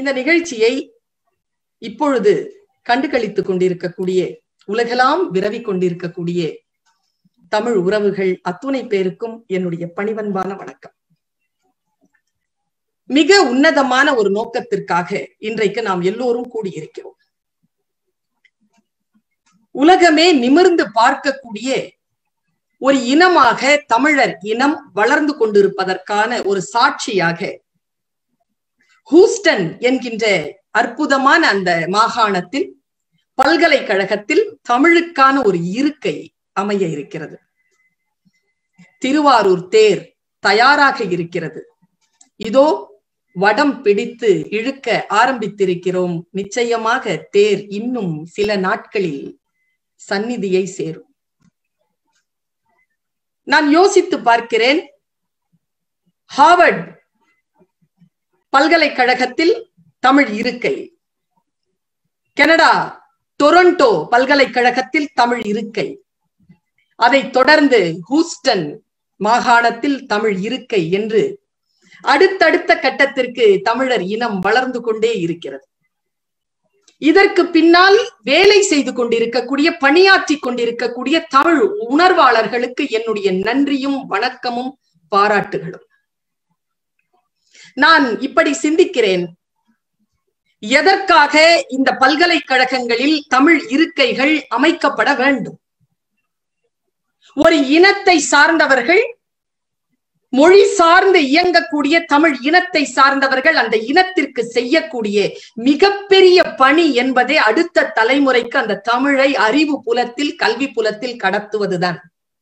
இந்த நிகழ்ச்சியை இப்பொழுது கண்டுகளித்துக் கொண்டிருக்கக்கூடிய உலகெல்லாம் விரவி கொண்டிருக்கக்கூடிய தமிழ் உறவுகள் அத்துணை பேருக்கும் என்னுடைய பணிவன்பான வணக்கம் மிக உன்னதமான ஒரு நோக்கத்திற்காக இன்றைக்கு நாம் எல்லோரும் கூடியிருக்கிறோம் உலகமே நிமிர்ந்து பார்க்கக்கூடிய ஒரு இனமாக தமிழர் இனம் வளர்ந்து கொண்டிருப்பதற்கான ஒரு சாட்சியாக ஹூஸ்டன் என்கின்ற அற்புதமான அந்த மாகாணத்தில் பல்கலைக்கழகத்தில் தமிழுக்கான ஒரு இருக்கை அமைய இருக்கிறது திருவாரூர் தேர் தயாராக இருக்கிறது இதோ வடம் பிடித்து இழுக்க ஆரம்பித்திருக்கிறோம் நிச்சயமாக தேர் இன்னும் சில நாட்களில் சந்நிதியை சேரும் நான் யோசித்து பார்க்கிறேன் ஹார்வர்ட் பல்கலைக்கழகத்தில் தமிழ் இருக்கை கனடா டொரண்டோ பல்கலைக்கழகத்தில் தமிழ் இருக்கை அதைத் தொடர்ந்து ஹூஸ்டன் மாகாணத்தில் தமிழ் இருக்கை என்று அடுத்தடுத்த கட்டத்திற்கு தமிழர் இனம் வளர்ந்து கொண்டே இருக்கிறது இதற்கு பின்னால் வேலை செய்து கொண்டிருக்கக்கூடிய பணியாற்றி கொண்டிருக்கக்கூடிய தமிழ் உணர்வாளர்களுக்கு என்னுடைய நன்றியும் வணக்கமும் பாராட்டுகளும் நான் இப்படி சிந்திக்கிறேன் எதற்காக இந்த பல்கலைக்கழகங்களில் தமிழ் இருக்கைகள் அமைக்கப்பட வேண்டும் ஒரு இனத்தை சார்ந்தவர்கள் மொழி சார்ந்து இயங்கக்கூடிய தமிழ் இனத்தை சார்ந்தவர்கள் அந்த இனத்திற்கு செய்யக்கூடிய மிகப்பெரிய பணி என்பதே அடுத்த தலைமுறைக்கு அந்த தமிழை அறிவு புலத்தில் கல்வி புலத்தில் கடத்துவதுதான்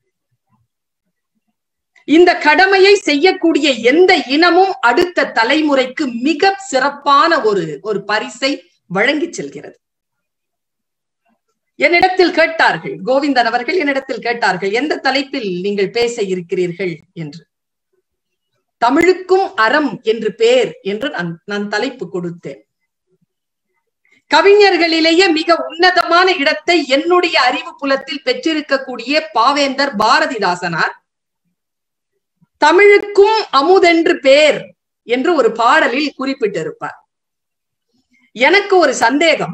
இந்த கடமையை செய்யக்கூடிய எந்த இனமும் அடுத்த தலைமுறைக்கு மிக சிறப்பான ஒரு ஒரு பரிசை வழங்கி செல்கிறது என்னிடத்தில் கேட்டார்கள் கோவிந்தன் அவர்கள் என்னிடத்தில் கேட்டார்கள் எந்த தலைப்பில் நீங்கள் பேச இருக்கிறீர்கள் என்று தமிழுக்கும் அறம் என்று பெயர் என்று நான் நான் தலைப்பு கொடுத்தேன் கவிஞர்களிலேயே மிக உன்னதமான இடத்தை என்னுடைய அறிவு புலத்தில் பெற்றிருக்கக்கூடிய பாவேந்தர் பாரதிதாசனார் தமிழுக்கும் அமுதென்று பேர் என்று ஒரு பாடலில் குறிப்பிட்டிருப்பார் எனக்கு ஒரு சந்தேகம்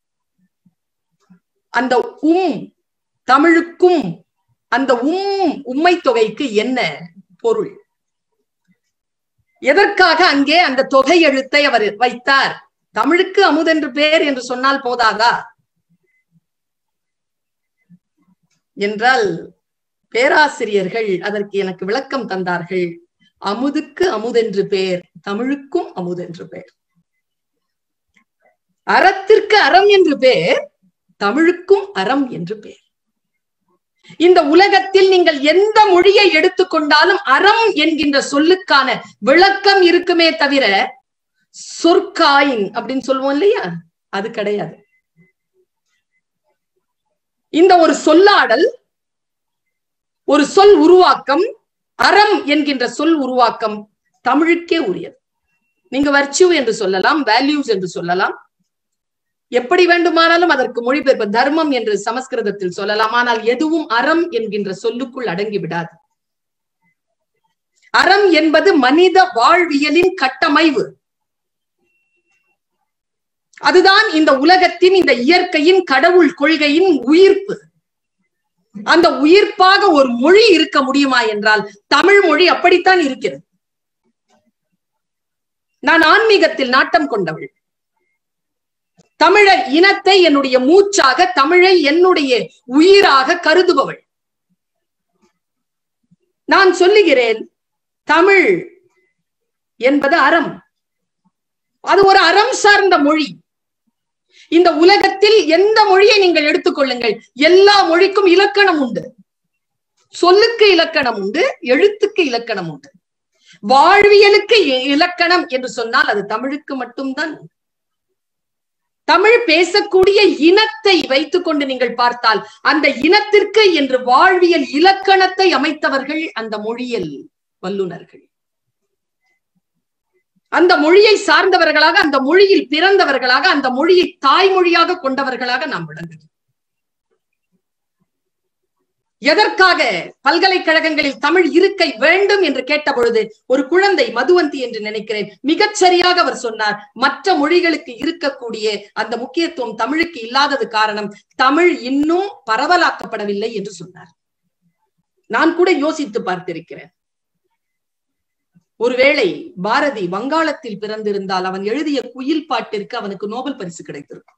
அந்த உம் தமிழுக்கும் அந்த உம் உம்மை தொகைக்கு என்ன பொருள் எதற்காக அங்கே அந்த தொகை எழுத்தை அவர் வைத்தார் தமிழுக்கு அமுதென்று பேர் என்று சொன்னால் போதாதா என்றால் பேராசிரியர்கள் அதற்கு எனக்கு விளக்கம் தந்தார்கள் அமுதுக்கு அமுதென்று பேர் தமிழுக்கும் அமுதென்று பேர் அறத்திற்கு அறம் என்று பேர் தமிழுக்கும் அறம் என்று பேர் இந்த உலகத்தில் நீங்கள் எந்த மொழியை எடுத்துக்கொண்டாலும் அறம் என்கின்ற சொல்லுக்கான விளக்கம் இருக்குமே தவிர சொற்காயின் அப்படின்னு சொல்லுவோம் இல்லையா அது கிடையாது இந்த ஒரு சொல்லாடல் ஒரு சொல் உருவாக்கம் அறம் என்கின்ற சொல் உருவாக்கம் தமிழுக்கே உரியது நீங்க வர்ச்சியூ என்று சொல்லலாம் வேல்யூஸ் என்று சொல்லலாம் எப்படி வேண்டுமானாலும் அதற்கு மொழிபெயர்ப்பு தர்மம் என்று சமஸ்கிருதத்தில் சொல்லலாம் ஆனால் எதுவும் அறம் என்கின்ற சொல்லுக்குள் அடங்கி விடாது அறம் என்பது மனித வாழ்வியலின் கட்டமைவு அதுதான் இந்த உலகத்தின் இந்த இயற்கையின் கடவுள் கொள்கையின் உயிர்ப்பு அந்த உயிர்ப்பாக ஒரு மொழி இருக்க முடியுமா என்றால் தமிழ் மொழி அப்படித்தான் இருக்கிறது நான் ஆன்மீகத்தில் நாட்டம் கொண்டவள் தமிழர் இனத்தை என்னுடைய மூச்சாக தமிழை என்னுடைய உயிராக கருதுபவள் நான் சொல்லுகிறேன் தமிழ் என்பது அறம் அது ஒரு அறம் சார்ந்த மொழி இந்த உலகத்தில் எந்த மொழியை நீங்கள் எடுத்துக்கொள்ளுங்கள் எல்லா மொழிக்கும் இலக்கணம் உண்டு சொல்லுக்கு இலக்கணம் உண்டு எழுத்துக்கு இலக்கணம் உண்டு வாழ்வியலுக்கு இலக்கணம் என்று சொன்னால் அது தமிழுக்கு மட்டும்தான் தமிழ் பேசக்கூடிய இனத்தை வைத்துக்கொண்டு நீங்கள் பார்த்தால் அந்த இனத்திற்கு என்று வாழ்வியல் இலக்கணத்தை அமைத்தவர்கள் அந்த மொழியல் வல்லுநர்கள் அந்த மொழியை சார்ந்தவர்களாக அந்த மொழியில் பிறந்தவர்களாக அந்த மொழியை தாய்மொழியாக கொண்டவர்களாக நாம் விளங்குகிறோம் எதற்காக பல்கலைக்கழகங்களில் தமிழ் இருக்கை வேண்டும் என்று கேட்ட பொழுது ஒரு குழந்தை மதுவந்தி என்று நினைக்கிறேன் மிகச் சரியாக அவர் சொன்னார் மற்ற மொழிகளுக்கு இருக்கக்கூடிய அந்த முக்கியத்துவம் தமிழுக்கு இல்லாதது காரணம் தமிழ் இன்னும் பரவலாக்கப்படவில்லை என்று சொன்னார் நான் கூட யோசித்து பார்த்திருக்கிறேன் ஒருவேளை பாரதி வங்காளத்தில் பிறந்திருந்தால் அவன் எழுதிய குயில் பாட்டிற்கு அவனுக்கு நோபல் பரிசு கிடைத்திருக்கும்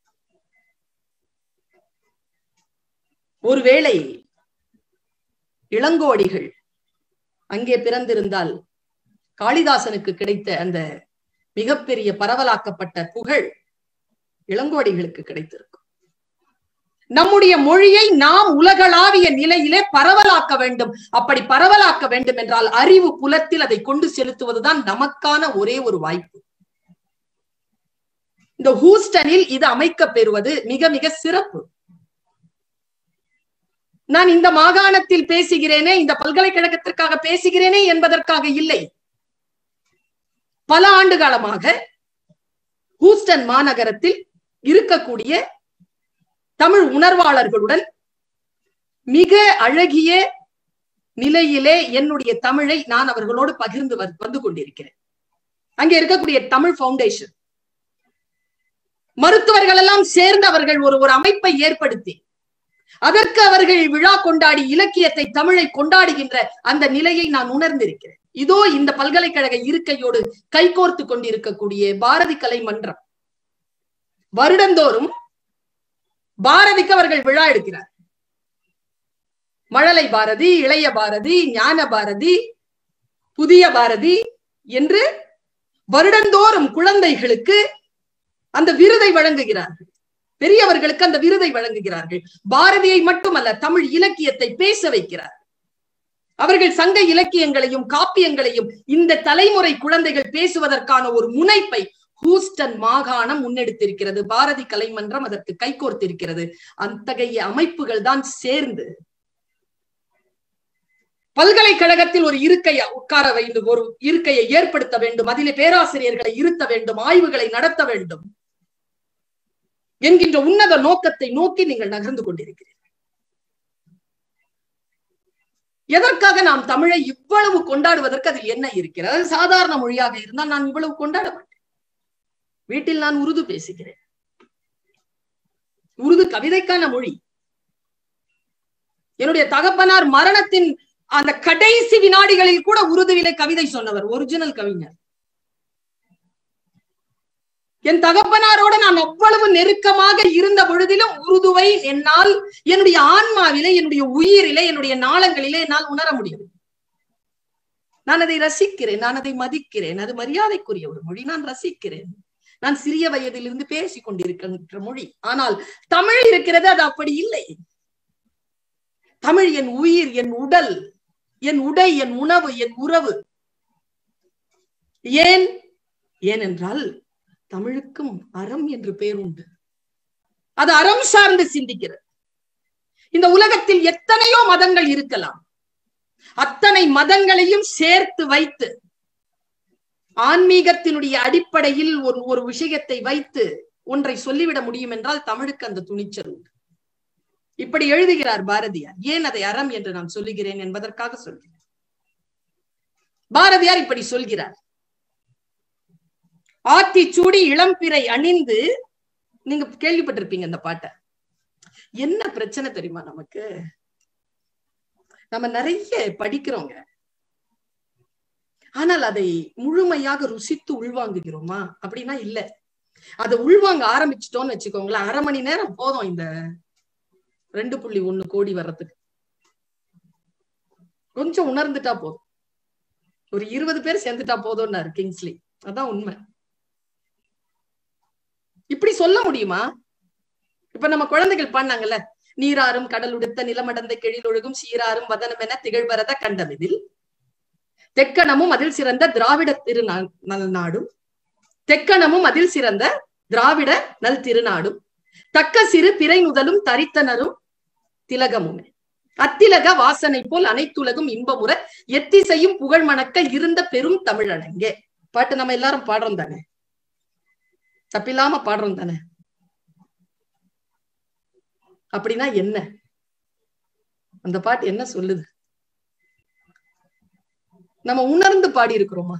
ஒருவேளை இளங்கோடிகள் அங்கே பிறந்திருந்தால் காளிதாசனுக்கு கிடைத்த அந்த மிகப்பெரிய பரவலாக்கப்பட்ட புகழ் இளங்கோடிகளுக்கு கிடைத்திருக்கும் நம்முடைய மொழியை நாம் உலகளாவிய நிலையிலே பரவலாக்க வேண்டும் அப்படி பரவலாக்க வேண்டும் என்றால் அறிவு புலத்தில் அதை கொண்டு செலுத்துவதுதான் நமக்கான ஒரே ஒரு வாய்ப்பு இந்த ஹூஸ்டனில் இது அமைக்க பெறுவது மிக மிக சிறப்பு நான் இந்த மாகாணத்தில் பேசுகிறேனே இந்த பல்கலைக்கழகத்திற்காக பேசுகிறேனே என்பதற்காக இல்லை பல ஆண்டு காலமாக ஹூஸ்டன் மாநகரத்தில் இருக்கக்கூடிய தமிழ் உணர்வாளர்களுடன் மிக அழகிய நிலையிலே என்னுடைய தமிழை நான் அவர்களோடு பகிர்ந்து வந்து கொண்டிருக்கிறேன் அங்கே இருக்கக்கூடிய தமிழ் பவுண்டேஷன் மருத்துவர்கள் எல்லாம் சேர்ந்து அவர்கள் ஒரு ஒரு அமைப்பை ஏற்படுத்தி அதற்கு அவர்கள் விழா கொண்டாடி இலக்கியத்தை தமிழை கொண்டாடுகின்ற அந்த நிலையை நான் உணர்ந்திருக்கிறேன் இதோ இந்த பல்கலைக்கழக இருக்கையோடு கைகோர்த்து கொண்டிருக்கக்கூடிய பாரதி கலை மன்றம் வருடந்தோறும் பாரதிக்கு அவர்கள் விழா எடுக்கிறார் மழலை பாரதி இளைய பாரதி ஞான பாரதி புதிய பாரதி என்று வருடந்தோறும் குழந்தைகளுக்கு அந்த விருதை வழங்குகிறார்கள் பெரியவர்களுக்கு அந்த விருதை வழங்குகிறார்கள் பாரதியை மட்டுமல்ல தமிழ் இலக்கியத்தை பேச வைக்கிறார் அவர்கள் சங்க இலக்கியங்களையும் காப்பியங்களையும் இந்த தலைமுறை குழந்தைகள் பேசுவதற்கான ஒரு முனைப்பை ஹூஸ்டன் மாகாணம் முன்னெடுத்திருக்கிறது பாரதி கலைமன்றம் அதற்கு கைகோர்த்திருக்கிறது அத்தகைய அமைப்புகள் தான் சேர்ந்து பல்கலைக்கழகத்தில் ஒரு இருக்கையை உட்கார வேண்டும் ஒரு இருக்கையை ஏற்படுத்த வேண்டும் அதிலே பேராசிரியர்களை இருத்த வேண்டும் ஆய்வுகளை நடத்த வேண்டும் என்கின்ற உன்னத நோக்கத்தை நோக்கி நீங்கள் நகர்ந்து கொண்டிருக்கிறீர்கள் எதற்காக நாம் தமிழை இவ்வளவு கொண்டாடுவதற்கு அதில் என்ன இருக்கிறது சாதாரண மொழியாக இருந்தால் நான் இவ்வளவு கொண்டாட மாட்டேன் வீட்டில் நான் உருது பேசுகிறேன் உருது கவிதைக்கான மொழி என்னுடைய தகப்பனார் மரணத்தின் அந்த கடைசி வினாடிகளில் கூட உருதுவிலை கவிதை சொன்னவர் ஒரிஜினல் கவிஞர் என் தகப்பனாரோட நான் அவ்வளவு நெருக்கமாக இருந்த பொழுதிலும் உருதுவை என்னால் என்னுடைய ஆன்மாவிலே என்னுடைய உயிரிலே என்னுடைய நாளங்களிலே என்னால் உணர முடியும் நான் அதை ரசிக்கிறேன் நான் அதை மதிக்கிறேன் அது மரியாதைக்குரிய ஒரு மொழி நான் ரசிக்கிறேன் நான் சிறிய வயதிலிருந்து பேசிக் கொண்டிருக்கின்ற மொழி ஆனால் தமிழ் இருக்கிறது அது அப்படி இல்லை தமிழ் என் உயிர் என் உடல் என் உடை என் உணவு என் உறவு ஏன் ஏனென்றால் தமிழுக்கும் அறம் என்று பெயர் உண்டு அது அறம் சார்ந்து சிந்திக்கிறது இந்த உலகத்தில் எத்தனையோ மதங்கள் இருக்கலாம் அத்தனை மதங்களையும் சேர்த்து வைத்து ஆன்மீகத்தினுடைய அடிப்படையில் ஒரு ஒரு விஷயத்தை வைத்து ஒன்றை சொல்லிவிட முடியும் என்றால் தமிழுக்கு அந்த துணிச்சல் உண்டு இப்படி எழுதுகிறார் பாரதியார் ஏன் அதை அறம் என்று நான் சொல்லுகிறேன் என்பதற்காக சொல்கிறேன் பாரதியார் இப்படி சொல்கிறார் ஆத்தி சூடி இளம்பிறை அணிந்து நீங்க கேள்விப்பட்டிருப்பீங்க இந்த பாட்டை என்ன பிரச்சனை தெரியுமா நமக்கு நம்ம நிறைய படிக்கிறோங்க ஆனால் அதை முழுமையாக ருசித்து உள்வாங்குகிறோமா அப்படின்னா இல்ல அதை உள்வாங்க ஆரம்பிச்சிட்டோம்னு வச்சுக்கோங்களேன் அரை மணி நேரம் போதும் இந்த ரெண்டு புள்ளி ஒண்ணு கோடி வர்றதுக்கு கொஞ்சம் உணர்ந்துட்டா போதும் ஒரு இருபது பேர் சேர்ந்துட்டா போதும்னாரு கிங்ஸ்லி அதான் உண்மை இப்படி சொல்ல முடியுமா இப்ப நம்ம குழந்தைகள் பண்ணாங்கல்ல நீராறும் கடல் உடுத்த நிலமடந்த கெழிலொழுகும் சீராறும் வதனம் என திகழ்வரத கண்டமிதில் தெக்கணமும் அதில் சிறந்த திராவிட திரு நாடும் தெக்கணமும் அதில் சிறந்த திராவிட நல் திருநாடும் தக்க சிறு பிறை முதலும் தரித்தனரும் திலகமுமே அத்திலக வாசனை போல் அனைத்துலகும் இன்பமுற எத்திசையும் புகழ் மணக்க இருந்த பெரும் தமிழனங்கே பாட்டு நம்ம எல்லாரும் பாடுறோம் தானே தப்பில்லாம பாடுறோம் தானே அப்படின்னா என்ன அந்த பாட்டு என்ன சொல்லுது நம்ம உணர்ந்து பாடி இருக்கிறோமா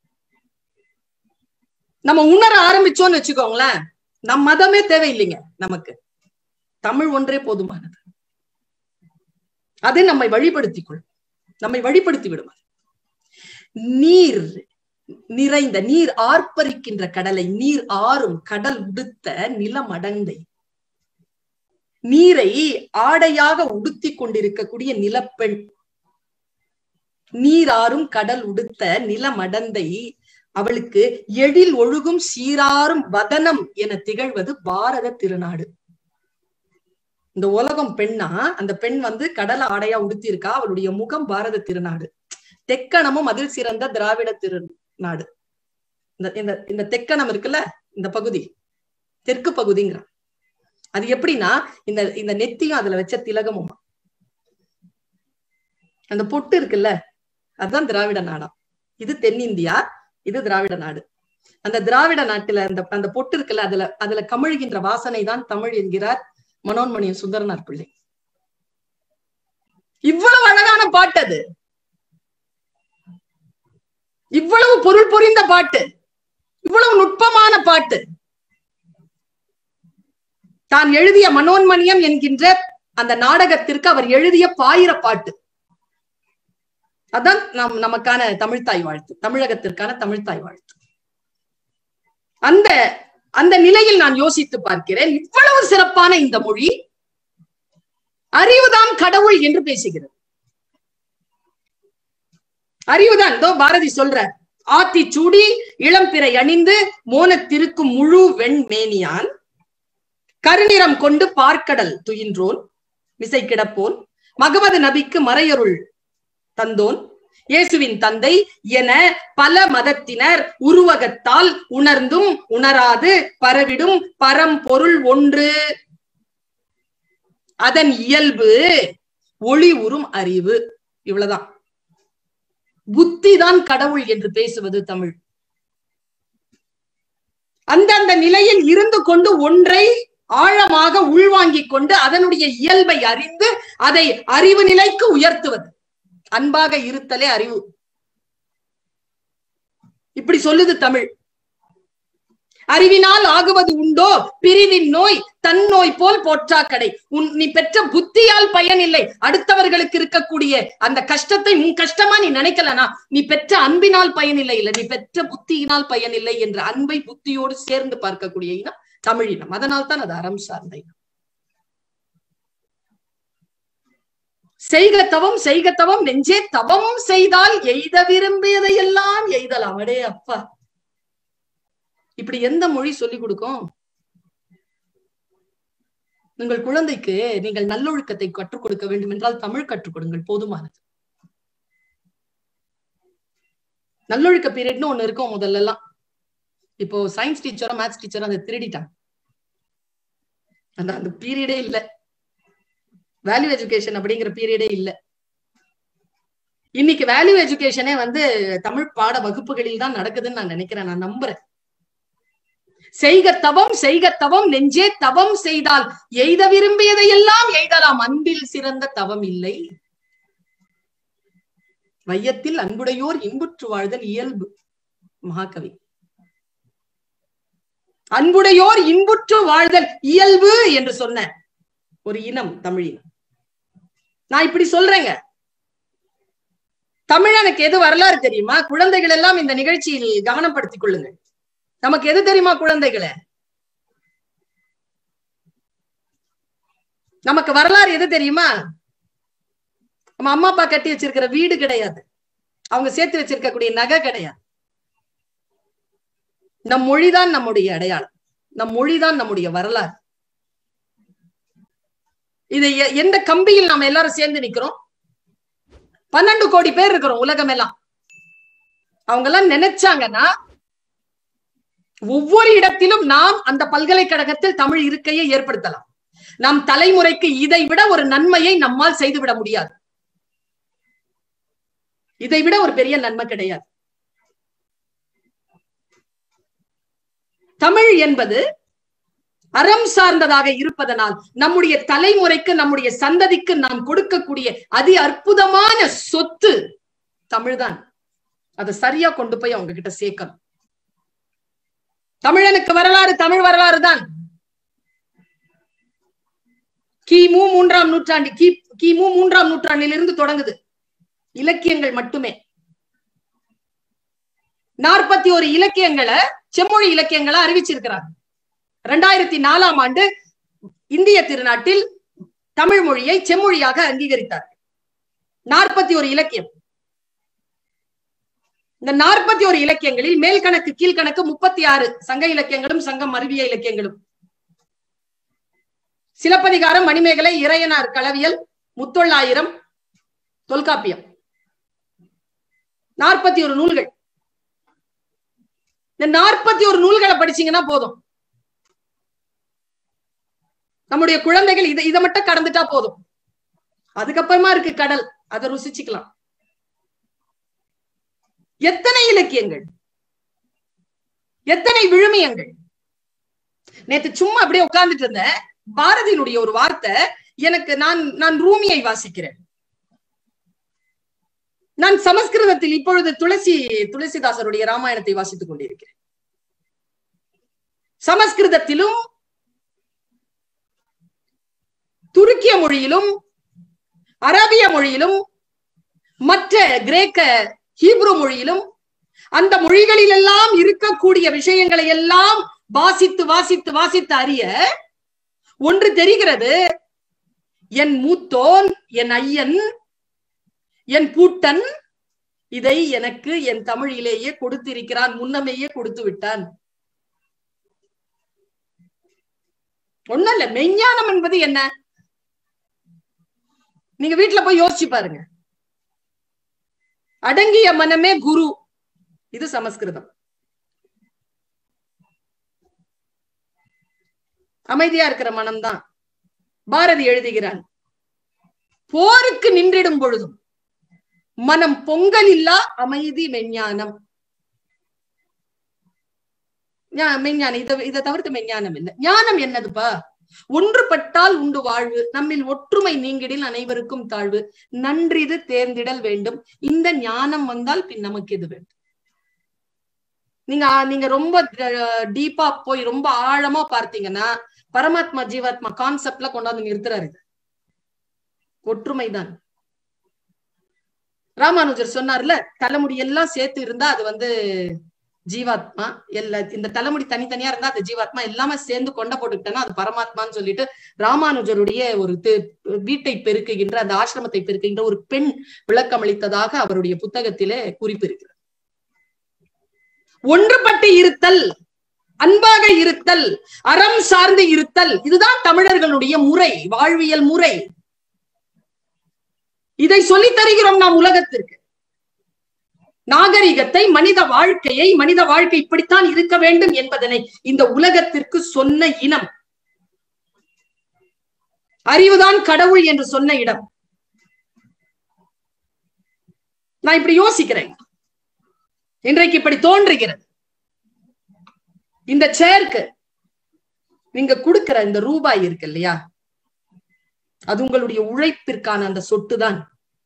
நம்ம உணர ஆரம்பிச்சோம்னு வச்சுக்கோங்களேன் நம் மதமே தேவையில்லைங்க நமக்கு தமிழ் ஒன்றே போதுமானது அது நம்மை வழிபடுத்திக் கொள்ளும் நம்மை வழிபடுத்தி விடும் அது. நீர் நிறைந்த நீர் ஆர்ப்பரிக்கின்ற கடலை நீர் ஆறும் கடல் உடுத்த நிலம் அடந்தை நீரை ஆடையாக உடுத்தி கொண்டிருக்கக்கூடிய நிலப்பெண் நீராறும் கடல் உடுத்த நிலமடந்தை அவளுக்கு எழில் ஒழுகும் சீராரும் வதனம் என திகழ்வது பாரத திருநாடு இந்த உலகம் பெண்ணா அந்த பெண் வந்து கடல் ஆடையா உடுத்தி இருக்கா அவளுடைய முகம் பாரத திருநாடு தெக்கணமும் அதில் சிறந்த திராவிட திருநாடு இந்த இந்த இந்த தெக்கணம் இருக்குல்ல இந்த பகுதி தெற்கு பகுதிங்கிறான் அது எப்படின்னா இந்த இந்த நெத்தியும் அதுல வச்ச திலகமும் அந்த பொட்டு இருக்குல்ல அதுதான் திராவிட நாடா இது தென்னிந்தியா இது திராவிட நாடு அந்த திராவிட நாட்டுல அந்த அந்த பொட்டு இருக்குல்ல அதுல அதுல கமிழ்கின்ற வாசனை தான் தமிழ் என்கிறார் மனோன்மணிய சுந்தரனார் பிள்ளை இவ்வளவு அழகான பாட்டு அது இவ்வளவு பொருள் பொறிந்த பாட்டு இவ்வளவு நுட்பமான பாட்டு தான் எழுதிய மனோன்மணியம் என்கின்ற அந்த நாடகத்திற்கு அவர் எழுதிய பாயிர பாட்டு அதான் நம் நமக்கான தமிழ்த்தாய் வாழ்த்து தமிழகத்திற்கான தமிழ்த்தாய் வாழ்த்து அந்த அந்த நிலையில் நான் யோசித்து பார்க்கிறேன் இவ்வளவு சிறப்பான இந்த மொழி அறிவுதான் கடவுள் என்று பேசுகிறது அறிவுதான் இதோ பாரதி சொல்ற ஆத்தி சூடி இளம்பிறை அணிந்து மோனத்திருக்கும் முழு வெண்மேனியான் கருநிறம் கொண்டு பார்க்கடல் துயின்றோன் மிசை கிடப்போன் மகமது நபிக்கு மறையருள் தந்தோன் இயேசுவின் தந்தை என பல மதத்தினர் உருவகத்தால் உணர்ந்தும் உணராது பரவிடும் பரம்பொருள் ஒன்று அதன் இயல்பு ஒளி உறும் அறிவு இவ்வளவுதான் புத்திதான் கடவுள் என்று பேசுவது தமிழ் அந்தந்த நிலையில் இருந்து கொண்டு ஒன்றை ஆழமாக உள்வாங்கிக் கொண்டு அதனுடைய இயல்பை அறிந்து அதை அறிவு நிலைக்கு உயர்த்துவது அன்பாக இருத்தலே அறிவு இப்படி சொல்லுது தமிழ் அறிவினால் ஆகுவது உண்டோ பிரிவின் நோய் தன் நோய் போல் போற்றா கடை உன் நீ பெற்ற புத்தியால் பயன் இல்லை அடுத்தவர்களுக்கு இருக்கக்கூடிய அந்த கஷ்டத்தை உன் கஷ்டமா நீ நினைக்கலனா நீ பெற்ற அன்பினால் பயன் இல்லை இல்ல நீ பெற்ற புத்தியினால் பயன் இல்லை என்ற அன்பை புத்தியோடு சேர்ந்து பார்க்கக்கூடிய இனம் தமிழ் இனம் அதனால் தான் அது அறம் சார்ந்த இனம் செய்க தவம் செய்க தவம் நெஞ்சே தவம் செய்தால் எய்த விரும்பியதையெல்லாம் எய்தலாம் அடே அப்பா இப்படி எந்த மொழி சொல்லிக் கொடுக்கும் உங்கள் குழந்தைக்கு நீங்கள் நல்லொழுக்கத்தை கற்றுக் கொடுக்க வேண்டும் என்றால் தமிழ் கற்றுக் கொடுங்கள் போதுமானது நல்லொழுக்க பீரியட்னு ஒண்ணு இருக்கும் முதல்ல எல்லாம் இப்போ சயின்ஸ் டீச்சரும் மேத்ஸ் டீச்சரும் அதை திருடிட்டாங்க அந்த அந்த பீரியடே இல்ல வேல்யூ எஜுகேஷன் அப்படிங்கிற பீரியடே இல்ல இன்னைக்கு வேல்யூ எஜுகேஷனே வந்து தமிழ் பாட வகுப்புகளில் தான் நடக்குதுன்னு நான் நினைக்கிறேன் நான் நம்புறேன் செய்க தவம் செய்க தவம் நெஞ்சே தவம் செய்தால் எய்த விரும்பியதையெல்லாம் எய்தலாம் அன்பில் சிறந்த தவம் இல்லை வையத்தில் அன்புடையோர் இன்புற்று வாழ்தல் இயல்பு மகாகவி அன்புடையோர் இன்புற்று வாழ்தல் இயல்பு என்று சொன்ன ஒரு இனம் தமிழ் இனம் நான் இப்படி சொல்றேங்க தமிழனுக்கு எது வரலாறு தெரியுமா குழந்தைகள் எல்லாம் இந்த நிகழ்ச்சியில் கவனப்படுத்திக் கொள்ளுங்கள் நமக்கு எது தெரியுமா குழந்தைகளை நமக்கு வரலாறு எது தெரியுமா நம்ம அம்மா அப்பா கட்டி வச்சிருக்கிற வீடு கிடையாது அவங்க சேர்த்து வச்சிருக்கக்கூடிய நகை கிடையாது நம் மொழிதான் நம்முடைய அடையாளம் நம் மொழிதான் நம்முடைய வரலாறு இதை எந்த கம்பியில் நாம எல்லாரும் சேர்ந்து நிக்கிறோம் பன்னெண்டு கோடி பேர் இருக்கிறோம் உலகம் எல்லாம் அவங்க எல்லாம் நினைச்சாங்கன்னா ஒவ்வொரு இடத்திலும் நாம் அந்த பல்கலைக்கழகத்தில் தமிழ் இருக்கையை ஏற்படுத்தலாம் நம் தலைமுறைக்கு இதை விட ஒரு நன்மையை நம்மால் செய்துவிட முடியாது இதை விட ஒரு பெரிய நன்மை கிடையாது தமிழ் என்பது அறம் சார்ந்ததாக இருப்பதனால் நம்முடைய தலைமுறைக்கு நம்முடைய சந்ததிக்கு நாம் கொடுக்கக்கூடிய அதி அற்புதமான சொத்து தமிழ்தான் அதை சரியா கொண்டு போய் அவங்க கிட்ட சேர்க்கணும் தமிழனுக்கு வரலாறு தமிழ் வரலாறு தான் கிமு மூன்றாம் நூற்றாண்டு கி கிமு மூன்றாம் நூற்றாண்டிலிருந்து தொடங்குது இலக்கியங்கள் மட்டுமே நாற்பத்தி ஒரு இலக்கியங்களை செம்மொழி இலக்கியங்களை அறிவிச்சிருக்கிறாங்க ரெண்டாயிரத்தி நாலாம் ஆண்டு இந்திய திருநாட்டில் தமிழ் மொழியை செம்மொழியாக அங்கீகரித்தார் நாற்பத்தி ஒரு இலக்கியம் இந்த நாற்பத்தி ஒரு இலக்கியங்களில் மேல் கணக்கு கீழ்கணக்கு முப்பத்தி ஆறு சங்க இலக்கியங்களும் சங்கம் அறிவிய இலக்கியங்களும் சிலப்பதிகாரம் மணிமேகலை இறையனார் களவியல் முத்தொள்ளாயிரம் தொல்காப்பியம் நாற்பத்தி ஒரு நூல்கள் இந்த நாற்பத்தி ஒரு நூல்களை படிச்சீங்கன்னா போதும் நம்முடைய குழந்தைகள் இதை இதை மட்டும் கடந்துட்டா போதும் அதுக்கப்புறமா இருக்கு கடல் அதை ருசிச்சுக்கலாம் எத்தனை இலக்கியங்கள் எத்தனை விழுமியங்கள் நேத்து சும்மா அப்படியே உட்கார்ந்துட்டு இருந்தேன் பாரதியினுடைய ஒரு வார்த்தை எனக்கு நான் நான் ரூமியை வாசிக்கிறேன் நான் சமஸ்கிருதத்தில் இப்பொழுது துளசி துளசிதாசருடைய ராமாயணத்தை வாசித்துக் கொண்டிருக்கிறேன் சமஸ்கிருதத்திலும் துருக்கிய மொழியிலும் அரபிய மொழியிலும் மற்ற கிரேக்க ஹீப்ரு மொழியிலும் அந்த மொழிகளில் எல்லாம் இருக்கக்கூடிய விஷயங்களை எல்லாம் வாசித்து வாசித்து வாசித்து அறிய ஒன்று தெரிகிறது என் மூத்தோன் என் ஐயன் என் பூட்டன் இதை எனக்கு என் தமிழிலேயே கொடுத்திருக்கிறான் முன்னமேயே கொடுத்து விட்டான் ஒண்ணு இல்ல மெஞ்ஞானம் என்பது என்ன நீங்க வீட்டுல போய் யோசிச்சு பாருங்க அடங்கிய மனமே குரு இது சமஸ்கிருதம் அமைதியா இருக்கிற மனம்தான் பாரதி எழுதுகிறான் போருக்கு நின்றிடும் பொழுதும் மனம் பொங்கல் இல்லா அமைதி மெஞ்ஞானம் மெஞ்ஞானம் இதை இதை தவிர்த்து மெஞ்ஞானம் இல்லை ஞானம் என்னதுப்பா ஒன்றுபட்டால் உண்டு வாழ்வு நம்மில் ஒற்றுமை நீங்கிடில் அனைவருக்கும் தாழ்வு நன்றிது தேர்ந்திடல் வேண்டும் இந்த ஞானம் வந்தால் பின் நமக்கு இது வேண்டும் நீங்க நீங்க ரொம்ப டீப்பா போய் ரொம்ப ஆழமா பார்த்தீங்கன்னா பரமாத்மா ஜீவாத்மா கான்செப்ட்ல கொண்டாந்து நிறுத்துறாரு ஒற்றுமைதான் ராமானுஜர் சொன்னார்ல தலைமுடி எல்லாம் சேர்த்து இருந்தா அது வந்து ஜீவாத்மா எல்லா இந்த தலைமுடி தனித்தனியா இருந்தா அது ஜீவாத்மா எல்லாமே சேர்ந்து கொண்ட போட்டுக்கிட்டேன்னா அது பரமாத்மான்னு சொல்லிட்டு ராமானுஜருடைய ஒரு வீட்டை பெருக்குகின்ற அந்த ஆசிரமத்தை பெருக்குகின்ற ஒரு பெண் விளக்கம் அளித்ததாக அவருடைய புத்தகத்திலே குறிப்பு இருக்கிறது ஒன்றுபட்டு இருத்தல் அன்பாக இருத்தல் அறம் சார்ந்து இருத்தல் இதுதான் தமிழர்களுடைய முறை வாழ்வியல் முறை இதை சொல்லித் தருகிறோம் நாம் உலகத்திற்கு நாகரிகத்தை மனித வாழ்க்கையை மனித வாழ்க்கை இப்படித்தான் இருக்க வேண்டும் என்பதனை இந்த உலகத்திற்கு சொன்ன இனம் அறிவுதான் கடவுள் என்று சொன்ன இடம் நான் இப்படி யோசிக்கிறேன் இன்றைக்கு இப்படி தோன்றுகிறது இந்த சேர்க்கு நீங்க கொடுக்கிற இந்த ரூபாய் இருக்கு இல்லையா அது உங்களுடைய உழைப்பிற்கான அந்த சொட்டு தான்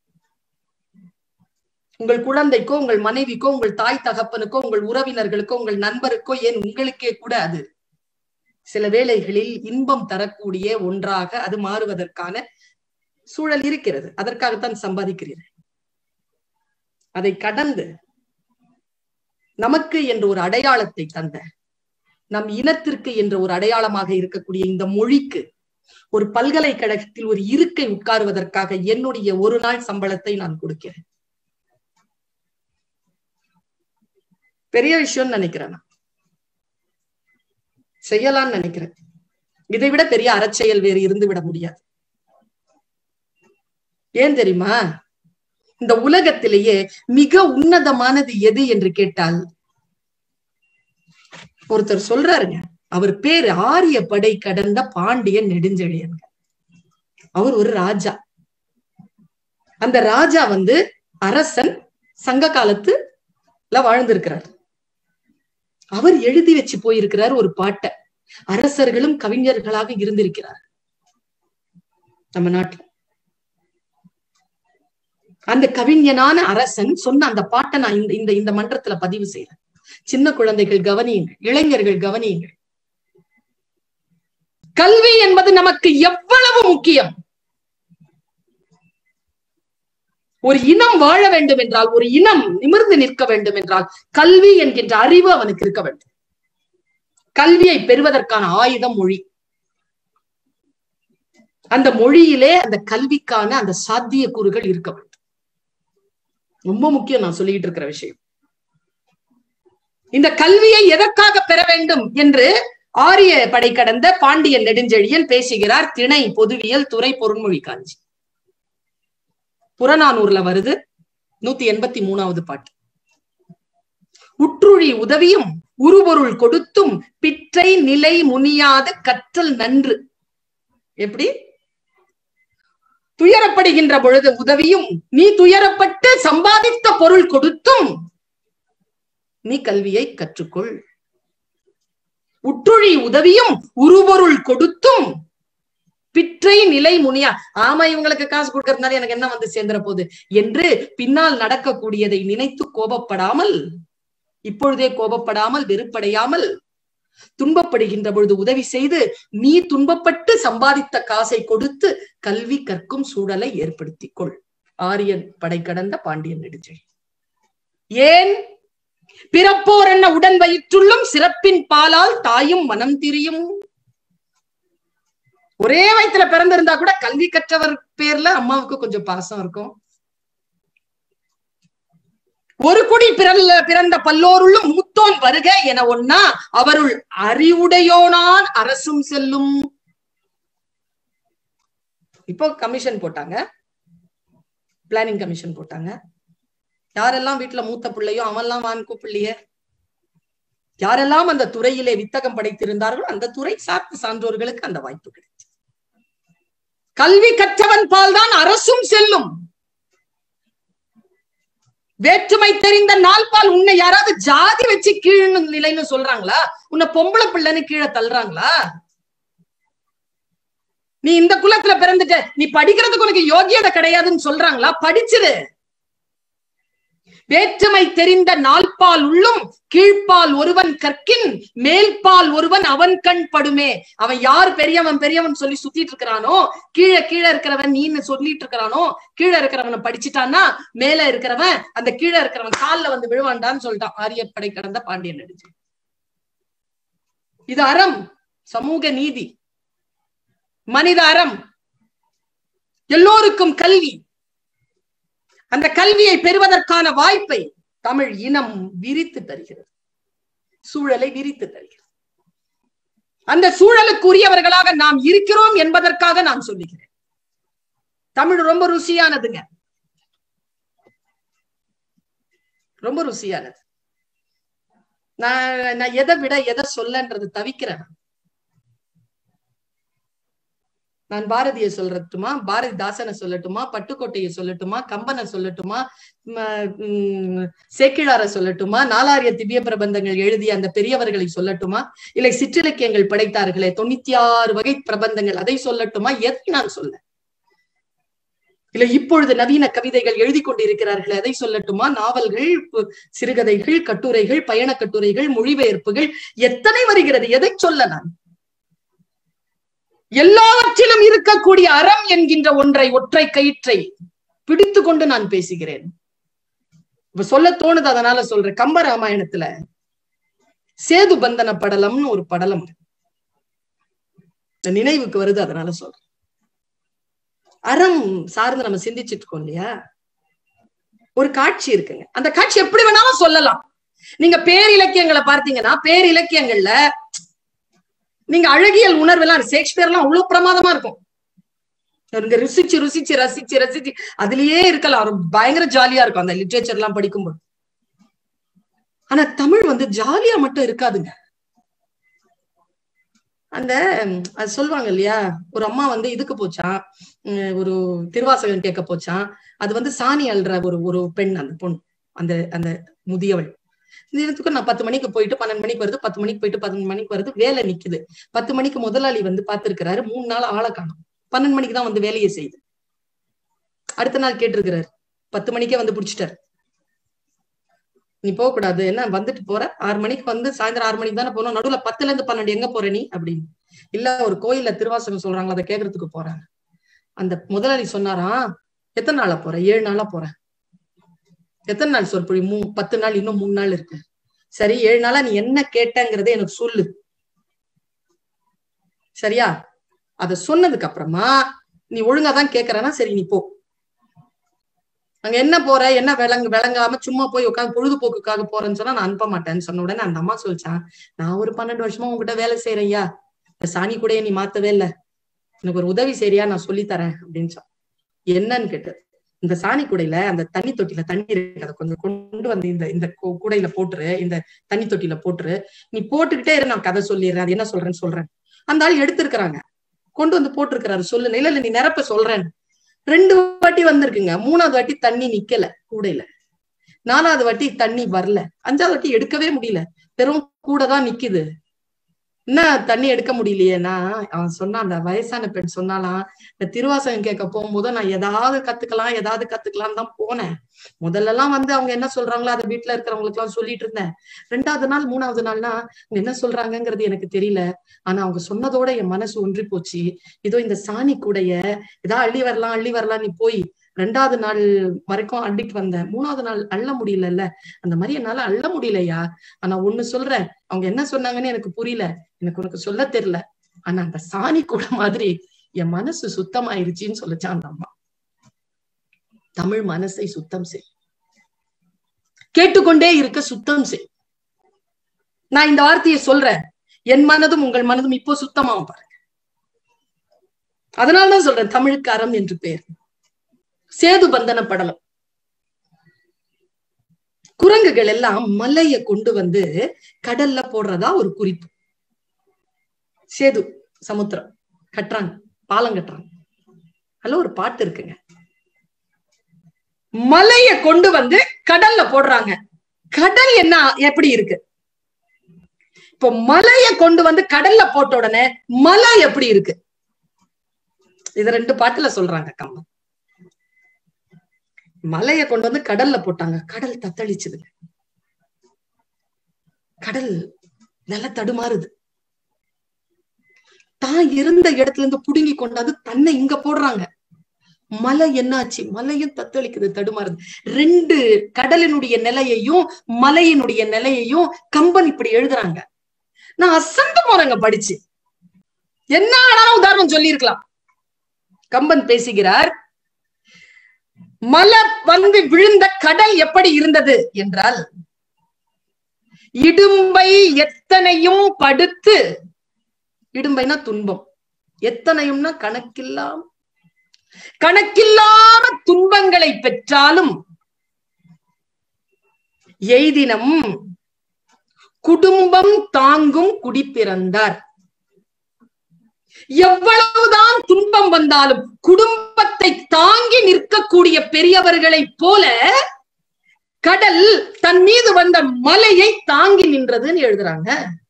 உங்கள் குழந்தைக்கோ உங்கள் மனைவிக்கோ உங்கள் தாய் தகப்பனுக்கோ உங்கள் உறவினர்களுக்கோ உங்கள் நண்பருக்கோ ஏன் உங்களுக்கே கூட அது சில வேளைகளில் இன்பம் தரக்கூடிய ஒன்றாக அது மாறுவதற்கான சூழல் இருக்கிறது அதற்காகத்தான் சம்பாதிக்கிறீர்கள் அதை கடந்து நமக்கு என்ற ஒரு அடையாளத்தை தந்த நம் இனத்திற்கு என்ற ஒரு அடையாளமாக இருக்கக்கூடிய இந்த மொழிக்கு ஒரு பல்கலைக்கழகத்தில் ஒரு இருக்கை உட்காருவதற்காக என்னுடைய ஒரு நாள் சம்பளத்தை நான் கொடுக்கிறேன் பெரிய விஷயம்னு நினைக்கிறேன் செய்யலாம்னு நினைக்கிறேன் இதை விட பெரிய அறச்செயல் வேறு இருந்து விட முடியாது ஏன் தெரியுமா இந்த உலகத்திலேயே மிக உன்னதமானது எது என்று கேட்டால் ஒருத்தர் சொல்றாருங்க அவர் பேரு ஆரிய படை கடந்த பாண்டிய நெடுஞ்செழியன் அவர் ஒரு ராஜா அந்த ராஜா வந்து அரசன் சங்க காலத்துல வாழ்ந்திருக்கிறார் அவர் எழுதி வச்சு போயிருக்கிறார் ஒரு பாட்டை அரசர்களும் கவிஞர்களாக இருந்திருக்கிறார் நம்ம நாட்டுல அந்த கவிஞனான அரசன் சொன்ன அந்த பாட்டை நான் இந்த இந்த இந்த மன்றத்துல பதிவு செய்யறேன் சின்ன குழந்தைகள் கவனியுங்கள் இளைஞர்கள் கவனியுங்கள் கல்வி என்பது நமக்கு எவ்வளவு முக்கியம் ஒரு இனம் வாழ வேண்டும் என்றால் ஒரு இனம் நிமிர்ந்து நிற்க வேண்டும் என்றால் கல்வி என்கின்ற அறிவு அவனுக்கு இருக்க வேண்டும் கல்வியை பெறுவதற்கான ஆயுதம் மொழி அந்த மொழியிலே அந்த கல்விக்கான அந்த சாத்திய கூறுகள் இருக்க வேண்டும் ரொம்ப முக்கியம் நான் சொல்லிட்டு இருக்கிற விஷயம் இந்த கல்வியை எதற்காக பெற வேண்டும் என்று ஆரிய படை கடந்த பாண்டியன் நெடுஞ்செழியன் பேசுகிறார் திணை பொதுவியல் துறை பொருண்மொழி காஞ்சி புறநானூர்ல வருது நூத்தி எண்பத்தி மூணாவது பாட்டு உற்றுழி உதவியும் உருபொருள் கொடுத்தும் பிற்றை நிலை முனியாத கற்றல் நன்று எப்படி துயரப்படுகின்ற பொழுது உதவியும் நீ துயரப்பட்டு சம்பாதித்த பொருள் கொடுத்தும் நீ கல்வியை கற்றுக்கொள் உற்றுழி உதவியும் உருபொருள் கொடுத்தும் பிற்றை நிலை முனியா ஆமா இவங்களுக்கு காசு கொடுக்கறதுனால எனக்கு என்ன வந்து சேர்ந்துற போகுது என்று பின்னால் நடக்கக்கூடியதை நினைத்து கோபப்படாமல் இப்பொழுதே கோபப்படாமல் வெறுப்படையாமல் துன்பப்படுகின்ற பொழுது உதவி செய்து நீ துன்பப்பட்டு சம்பாதித்த காசை கொடுத்து கல்வி கற்கும் சூழலை ஏற்படுத்திக் கொள் ஆரியன் படை கடந்த பாண்டியன் நெடுஞ்செழி ஏன் பிறப்போர் என்ன உடன் வயிற்றுள்ளும் சிறப்பின் பாலால் தாயும் மனம் திரியும் ஒரே வயிற்றுல பிறந்திருந்தா கூட கல்வி கற்றவர் பேர்ல அம்மாவுக்கு கொஞ்சம் பாசம் இருக்கும் ஒரு குடி பிறந்த பிறந்த பல்லோருள்ளும் மூத்தோன் வருக என ஒன்னா அவருள் அறிவுடையோனான் அரசும் செல்லும் இப்போ கமிஷன் போட்டாங்க பிளானிங் கமிஷன் போட்டாங்க யாரெல்லாம் வீட்டுல மூத்த பிள்ளையோ அவன்லாம் வான்கு பிள்ளைய யாரெல்லாம் அந்த துறையிலே வித்தகம் படைத்திருந்தார்களோ அந்த துறை சார்ந்த சான்றோர்களுக்கு அந்த வாய்ப்பு கிடைச்சது கல்வி கற்றவன் பால் தான் அரசும் செல்லும் வேற்றுமை தெரிந்த நாள்பால் உன்னை யாராவது ஜாதி வச்சு கீழ் நிலைன்னு சொல்றாங்களா உன்னை பொம்பளை பிள்ளைன்னு கீழே தள்ளுறாங்களா நீ இந்த குலத்துல பிறந்துட்ட நீ படிக்கிறதுக்கு உனக்கு யோகியதை கிடையாதுன்னு சொல்றாங்களா படிச்சிரு வேற்றுமை தெரிந்த நாள்பால் உள்ளும் கீழ்ப்பால் ஒருவன் கற்கின் மேல்பால் ஒருவன் அவன் கண் படுமே அவன் யார் பெரியவன் பெரியவன் சொல்லி சுத்திட்டு இருக்கிறானோ கீழே கீழே இருக்கிறவன் நீன்னு சொல்லிட்டு இருக்கிறானோ கீழே இருக்கிறவனை படிச்சுட்டான்னா மேல இருக்கிறவன் அந்த கீழே இருக்கிறவன் கால்ல வந்து விழுவாண்டான்னு சொல்லிட்டான் ஆரியப்படை கடந்த பாண்டியன் நடிச்சு இது அறம் சமூக நீதி மனித அறம் எல்லோருக்கும் கல்வி அந்த கல்வியை பெறுவதற்கான வாய்ப்பை தமிழ் இனம் விரித்து தருகிறது சூழலை விரித்து தருகிறது அந்த சூழலுக்குரியவர்களாக நாம் இருக்கிறோம் என்பதற்காக நான் சொல்லுகிறேன் தமிழ் ரொம்ப ருசியானதுங்க ரொம்ப ருசியானது நான் நான் எதை விட எதை சொல்லன்றது தவிக்கிறேன் நான் பாரதிய சொல்லட்டுமா பாரதிதாசனை சொல்லட்டுமா பட்டுக்கோட்டையை சொல்லட்டுமா கம்பனை சொல்லட்டுமா சேக்கிழார சொல்லட்டுமா நாலாரிய திவ்ய பிரபந்தங்கள் எழுதிய அந்த பெரியவர்களை சொல்லட்டுமா இல்லை சிற்றிலக்கியங்கள் படைத்தார்களே தொண்ணூத்தி ஆறு வகை பிரபந்தங்கள் அதை சொல்லட்டுமா எதை நான் சொல்ல இல்ல இப்பொழுது நவீன கவிதைகள் எழுதி கொண்டிருக்கிறார்கள் அதை சொல்லட்டுமா நாவல்கள் சிறுகதைகள் கட்டுரைகள் பயண கட்டுரைகள் மொழிபெயர்ப்புகள் எத்தனை வருகிறது எதை சொல்ல நான் எல்லாவற்றிலும் இருக்கக்கூடிய அறம் என்கின்ற ஒன்றை ஒற்றை கயிற்றை பிடித்து கொண்டு நான் பேசுகிறேன் இப்ப சொல்ல தோணுது அதனால சொல்றேன் கம்ப ராமாயணத்துல சேது பந்தன படலம்னு ஒரு படலம் நினைவுக்கு வருது அதனால சொல்றேன் அறம் சார்ந்து நம்ம சிந்திச்சுட்டு இருக்கோம் இல்லையா ஒரு காட்சி இருக்குங்க அந்த காட்சி எப்படி வேணாலும் சொல்லலாம் நீங்க பேரிலக்கியங்களை பார்த்தீங்கன்னா பேரிலக்கியங்கள்ல நீங்க அழகியல் உணர்வு எல்லாம் ஷேக்ஸ்பியர் எல்லாம் அவ்வளவு பிரமாதமா இருக்கும் இங்க ருசிச்சு ருசிச்சு ரசிச்சு ரசிச்சு அதுலயே இருக்கலாம் ரொம்ப பயங்கர ஜாலியா இருக்கும் அந்த லிட்ரேச்சர் எல்லாம் படிக்கும்போது ஆனா தமிழ் வந்து ஜாலியா மட்டும் இருக்காதுங்க அந்த அது சொல்லுவாங்க இல்லையா ஒரு அம்மா வந்து இதுக்கு போச்சான் ஒரு திருவாசகம் கேட்க போச்சான் அது வந்து சாணி அல்ற ஒரு ஒரு பெண் அந்த பொண்ணு அந்த அந்த முதியவள் தினத்துக்கு நான் பத்து மணிக்கு போயிட்டு பன்னெண்டு மணிக்கு வருது பத்து மணிக்கு போயிட்டு பன்னெண்டு மணிக்கு வருது வேலை நிக்குது பத்து மணிக்கு முதலாளி வந்து பாத்துருக்கிறாரு மூணு நாள் ஆளை காணும் பன்னெண்டு மணிக்கு தான் வந்து வேலையை செய்யுது அடுத்த நாள் கேட்டிருக்கிறாரு பத்து மணிக்கே வந்து புடிச்சிட்டாரு நீ போக கூடாது என்ன வந்துட்டு போற ஆறு மணிக்கு வந்து சாயந்தரம் ஆறு மணிக்கு தானே போனோம் நடுவுல பத்துல இருந்து பன்னெண்டு எங்க போற நீ அப்படின்னு இல்ல ஒரு கோயில்ல திருவாசகம் சொல்றாங்களா அதை கேக்குறதுக்கு போறாங்க அந்த முதலாளி சொன்னாராம் எத்தனை நாளா போற ஏழு நாளா போறேன் எத்தனை நாள் சொற்பொழி மூ பத்து நாள் இன்னும் மூணு நாள் இருக்கு சரி ஏழு நாளா நீ என்ன கேட்டங்கிறத எனக்கு சொல்லு சரியா அத சொன்னதுக்கு அப்புறமா நீ ஒழுங்கா தான் கேக்குறனா சரி நீ போ அங்க என்ன போற என்ன விளங்கு விளங்காம சும்மா போய் உட்காந்து பொழுதுபோக்குக்காக போறேன்னு சொன்னா நான் அனுப்ப மாட்டேன்னு சொன்ன உடனே அந்த அம்மா சொல்லிச்சான் நான் ஒரு பன்னெண்டு வருஷமா உங்ககிட்ட வேலை செய்யறேன் ஐயா இந்த சாணி கூட நீ மாத்தவே இல்ல எனக்கு ஒரு உதவி சரியா நான் சொல்லி தரேன் அப்படின்னு சொன்ன என்னன்னு கேட்டு இந்த சாணி கூடையில அந்த தண்ணி தொட்டில தண்ணி இருக்கு அதை கொஞ்சம் கொண்டு வந்து இந்த இந்த கூ- கூடையில போட்டுரு இந்த தண்ணி தொட்டில போட்டுரு நீ போட்டுக்கிட்டே இரு நான் கதை சொல்லிடுறேன் அது என்ன சொல்றேன்னு சொல்றேன் அந்த ஆள் எடுத்திருக்கிறாங்க கொண்டு வந்து போட்டிருக்கிறாரு சொல்லு இல்ல இல்ல நீ நிரப்ப சொல்றேன் ரெண்டு வாட்டி வந்திருக்குங்க மூணாவது வாட்டி தண்ணி நிக்கல கூடையில நாலாவது வாட்டி தண்ணி வரல அஞ்சாவது வாட்டி எடுக்கவே முடியல வெறும் கூட தான் நிக்குது என்ன தண்ணி எடுக்க முடியலையேனா அவன் சொன்னான் அந்த வயசான பெண் சொன்னாலாம் இந்த திருவாசகம் கேட்க போகும்போது நான் ஏதாவது கத்துக்கலாம் ஏதாவது கத்துக்கலாம் தான் போனேன் முதல்ல எல்லாம் வந்து அவங்க என்ன சொல்றாங்களோ அதை வீட்டுல இருக்கிறவங்களுக்கு எல்லாம் சொல்லிட்டு இருந்தேன் ரெண்டாவது நாள் மூணாவது நாள்னா அவங்க என்ன சொல்றாங்கங்கிறது எனக்கு தெரியல ஆனா அவங்க சொன்னதோட என் மனசு ஒன்றி போச்சு இதோ இந்த சாணி கூடைய ஏதா அள்ளி வரலாம் அள்ளி வரலாம் நீ போய் ரெண்டாவது நாள் வரைக்கும் அள்ளிட்டு வந்தேன் மூணாவது நாள் அள்ள முடியலல்ல அந்த மாதிரி என்னால அள்ள முடியலையா ஆனா ஒண்ணு சொல்றேன் அவங்க என்ன சொன்னாங்கன்னு எனக்கு புரியல எனக்கு உனக்கு சொல்ல தெரியல ஆனா அந்த சாணி கூட மாதிரி என் மனசு சுத்தமாயிருச்சுன்னு சொல்லிச்சான் அந்த அம்மா தமிழ் மனசை சுத்தம் செய் கேட்டுக்கொண்டே இருக்க சுத்தம் செய் நான் இந்த வார்த்தையை சொல்றேன் என் மனதும் உங்கள் மனதும் இப்போ சுத்தமாவும் பாருங்க அதனாலதான் சொல்றேன் தமிழுக்கு அறம் என்று பெயர் சேது பந்தன படலம் குரங்குகள் எல்லாம் மலைய கொண்டு வந்து கடல்ல போடுறதா ஒரு குறிப்பு சேது சமுத்திரம் கட்டுறாங்க பாலம் கட்டுறாங்க அதுல ஒரு பாட்டு இருக்குங்க மலைய கொண்டு வந்து கடல்ல போடுறாங்க கடல் என்ன எப்படி இருக்கு இப்போ மலைய கொண்டு வந்து கடல்ல போட்ட உடனே மலை எப்படி இருக்கு இது ரெண்டு பாட்டுல சொல்றாங்க கம்பன் மலைய கொண்டு வந்து கடல்ல போட்டாங்க கடல் தத்தளிச்சுதுங்க கடல் நல்ல தடுமாறுது தான் இருந்த இடத்துல இருந்து புடுங்கி கொண்டாந்து தன்னை இங்க போடுறாங்க மலை என்னாச்சு மலையும் தத்தளிக்குது தடுமாறுது ரெண்டு கடலினுடைய நிலையையும் மலையினுடைய நிலையையும் கம்பன் இப்படி எழுதுறாங்க நான் அசந்து போறேங்க படிச்சு என்ன ஆனாலும் உதாரணம் சொல்லியிருக்கலாம் கம்பன் பேசுகிறார் மலை வந்து விழுந்த கடல் எப்படி இருந்தது என்றால் இடும்பை எத்தனையும் படுத்து இடும்பைனா துன்பம் எத்தனையும்னா கணக்கில்லாம் கணக்கில்லாம துன்பங்களை பெற்றாலும் எய்தினம் குடும்பம் தாங்கும் குடி பிறந்தார் எவ்வளவுதான் துன்பம் வந்தாலும் குடும்பத்தை தாங்கி நிற்கக்கூடிய பெரியவர்களைப் போல கடல் தன் மீது வந்த மலையை தாங்கி நின்றதுன்னு எழுதுறாங்க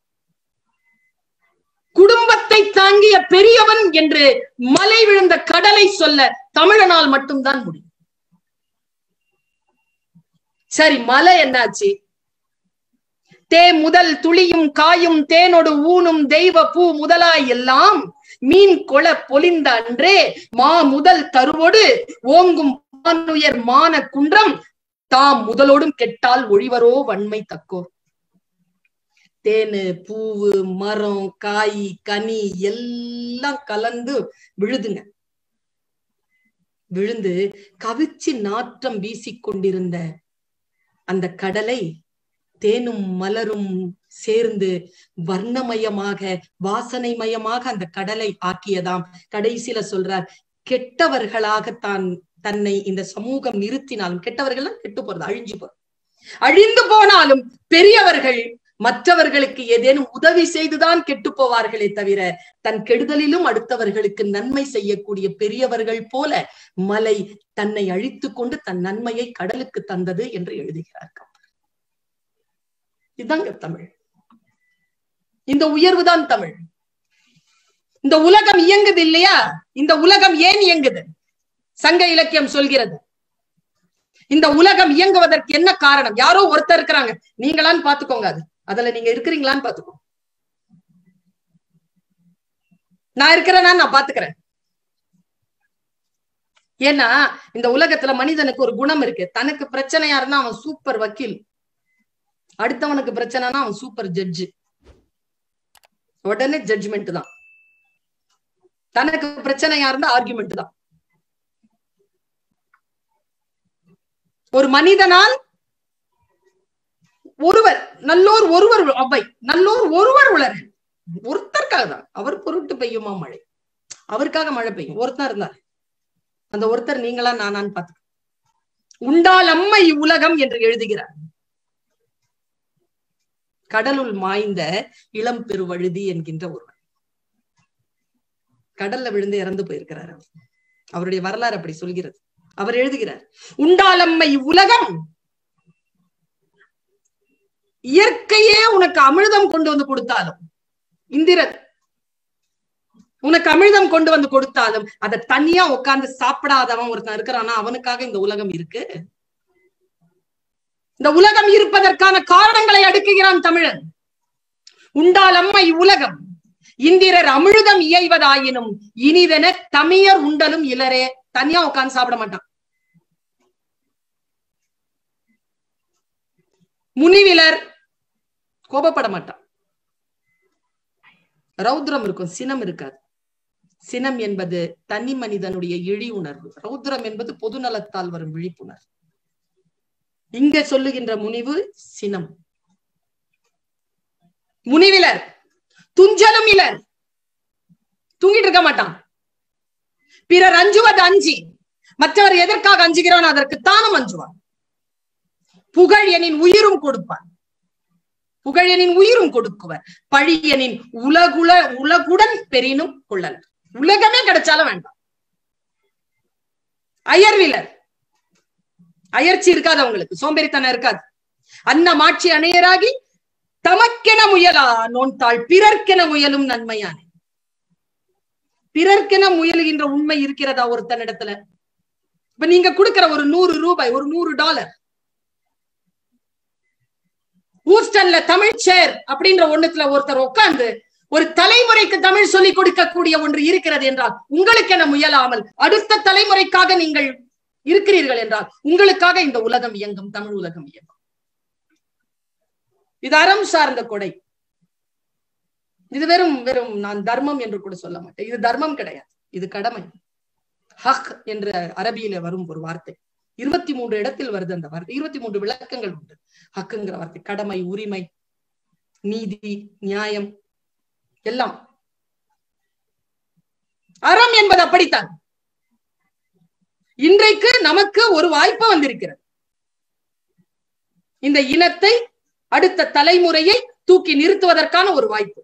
குடும்பத்தை தாங்கிய பெரியவன் என்று மலை விழுந்த கடலை சொல்ல தமிழனால் மட்டும்தான் முடியும் சரி மலை என்னாச்சு தே முதல் துளியும் காயும் தேனொடு ஊனும் தெய்வ பூ முதலாய் எல்லாம் மீன் கொள பொலிந்த அன்றே மா முதல் தருவொடு ஓங்கும் மானுயர் மான குன்றம் தாம் முதலோடும் கெட்டால் ஒழிவரோ வன்மை தக்கோர் தேனு பூவு மரம் காய் கனி எல்லாம் கலந்து விழுதுங்க விழுந்து கவிச்சி நாற்றம் வீசிக்கொண்டிருந்த அந்த கடலை தேனும் மலரும் சேர்ந்து வர்ணமயமாக வாசனைமயமாக அந்த கடலை ஆக்கியதாம் கடைசியில சொல்றார் கெட்டவர்களாக தான் தன்னை இந்த சமூகம் நிறுத்தினாலும் கெட்டவர்கள் கெட்டு போறது அழிஞ்சு போறது அழிந்து போனாலும் பெரியவர்கள் மற்றவர்களுக்கு ஏதேனும் உதவி செய்துதான் கெட்டு போவார்களே தவிர தன் கெடுதலிலும் அடுத்தவர்களுக்கு நன்மை செய்யக்கூடிய பெரியவர்கள் போல மலை தன்னை அழித்து கொண்டு தன் நன்மையை கடலுக்கு தந்தது என்று எழுதுகிறார் இதுதாங்க தமிழ் இந்த உயர்வு தான் தமிழ் இந்த உலகம் இயங்குது இல்லையா இந்த உலகம் ஏன் இயங்குது சங்க இலக்கியம் சொல்கிறது இந்த உலகம் இயங்குவதற்கு என்ன காரணம் யாரோ ஒருத்தர் இருக்கிறாங்க நீங்களான்னு பாத்துக்கோங்க அது அதுல நீங்க இருக்கிறீங்களான்னு பாத்துக்கோங்க நான் இருக்கிறேன்னா நான் பாத்துக்கிறேன் ஏன்னா இந்த உலகத்துல மனிதனுக்கு ஒரு குணம் இருக்கு தனக்கு பிரச்சனையா இருந்தா அவன் சூப்பர் வக்கீல் அடுத்தவனுக்கு பிரச்சனைனா அவன் சூப்பர் ஜட்ஜு உடனே ஜட்ஜ்மெண்ட் தான் தனக்கு பிரச்சனையா இருந்தா ஆர்குமெண்ட் தான் ஒரு மனிதனால் ஒருவர் நல்லோர் ஒருவர் அவை நல்லோர் ஒருவர் உளர் ஒருத்தருக்காக தான் அவர் பொருட்டு பெய்யுமா மழை அவருக்காக மழை பெய்யும் ஒருத்தர் இருந்தார் அந்த ஒருத்தர் நீங்களா நானான்னு பார்த்து உண்டால் அம்மை உலகம் என்று எழுதுகிறார் கடலுள் மாய்ந்த இளம் பெருவழுதி என்கின்ற ஒருவர் கடல்ல விழுந்து இறந்து போயிருக்கிறார் அவர் அவருடைய வரலாறு அப்படி சொல்கிறது அவர் எழுதுகிறார் உண்டாலம்மை உலகம் இயற்கையே உனக்கு அமிர்தம் கொண்டு வந்து கொடுத்தாலும் இந்திரன் உனக்கு அமிர்தம் கொண்டு வந்து கொடுத்தாலும் அதை தனியா உட்கார்ந்து சாப்பிடாதவன் ஒருத்தன் இருக்கிறானா அவனுக்காக இந்த உலகம் இருக்கு இந்த உலகம் இருப்பதற்கான காரணங்களை அடுக்குகிறான் தமிழன் உண்டால் அம்மை உலகம் இந்திரர் அமிழ்தம் இயைவதாயினும் இனிதென தமியர் உண்டலும் இலரே தனியா உட்கார்ந்து சாப்பிட மாட்டான் முனிவிலர் கோபப்பட மாட்டான் ரௌத்ரம் இருக்கும் சினம் இருக்காது சினம் என்பது தனி மனிதனுடைய இழி உணர்வு ரௌத்ரம் என்பது பொதுநலத்தால் வரும் விழிப்புணர்வு இங்க சொல்லுகின்ற முனிவு சினம் முனிவிலர் துஞ்சலும் இலர் தூங்கிட்டு இருக்க மாட்டான் பிறர் அஞ்சுவது அஞ்சி மற்றவர் எதற்காக அஞ்சுகிறான் அதற்கு தானும் அஞ்சுவான் புகழ் எனின் உயிரும் கொடுப்பான் புகழனின் உயிரும் கொடுக்குவர் பழியனின் உலகுல உலகுடன் பெரினும் கொள்ளல் உலகமே கிடைச்சாலும் வேண்டாம் அயர்விலர் அயர்ச்சி இருக்காது அவங்களுக்கு சோம்பேறித்தனம் இருக்காது அன்னமாட்சி அணையராகி தமக்கென முயலா நோன்தாள் பிறர்க்கென முயலும் நன்மையானே பிறர்க்கென முயலுகின்ற உண்மை இருக்கிறதா ஒருத்தனிடத்துல இப்ப நீங்க கொடுக்கிற ஒரு நூறு ரூபாய் ஒரு நூறு டாலர் ஹூஸ்டன்ல தமிழ் சேர் அப்படின்ற ஒண்ணுத்துல ஒருத்தர் உட்கார்ந்து ஒரு தலைமுறைக்கு தமிழ் சொல்லிக் கொடுக்கக்கூடிய ஒன்று இருக்கிறது என்றால் உங்களுக்கு என முயலாமல் அடுத்த தலைமுறைக்காக நீங்கள் இருக்கிறீர்கள் என்றால் உங்களுக்காக இந்த உலகம் இயங்கும் தமிழ் உலகம் இயங்கும் இது அறம் சார்ந்த கொடை இது வெறும் வெறும் நான் தர்மம் என்று கூட சொல்ல மாட்டேன் இது தர்மம் கிடையாது இது கடமை ஹக் என்ற அரபியில வரும் ஒரு வார்த்தை இருபத்தி மூன்று இடத்தில் வருது அந்த வார்த்தை இருபத்தி மூன்று விளக்கங்கள் உண்டு ஹக்குங்கிற வார்த்தை கடமை உரிமை நீதி நியாயம் எல்லாம் அறம் என்பது அப்படித்தான் இன்றைக்கு நமக்கு ஒரு வாய்ப்பு வந்திருக்கிறது இந்த இனத்தை அடுத்த தலைமுறையை தூக்கி நிறுத்துவதற்கான ஒரு வாய்ப்பு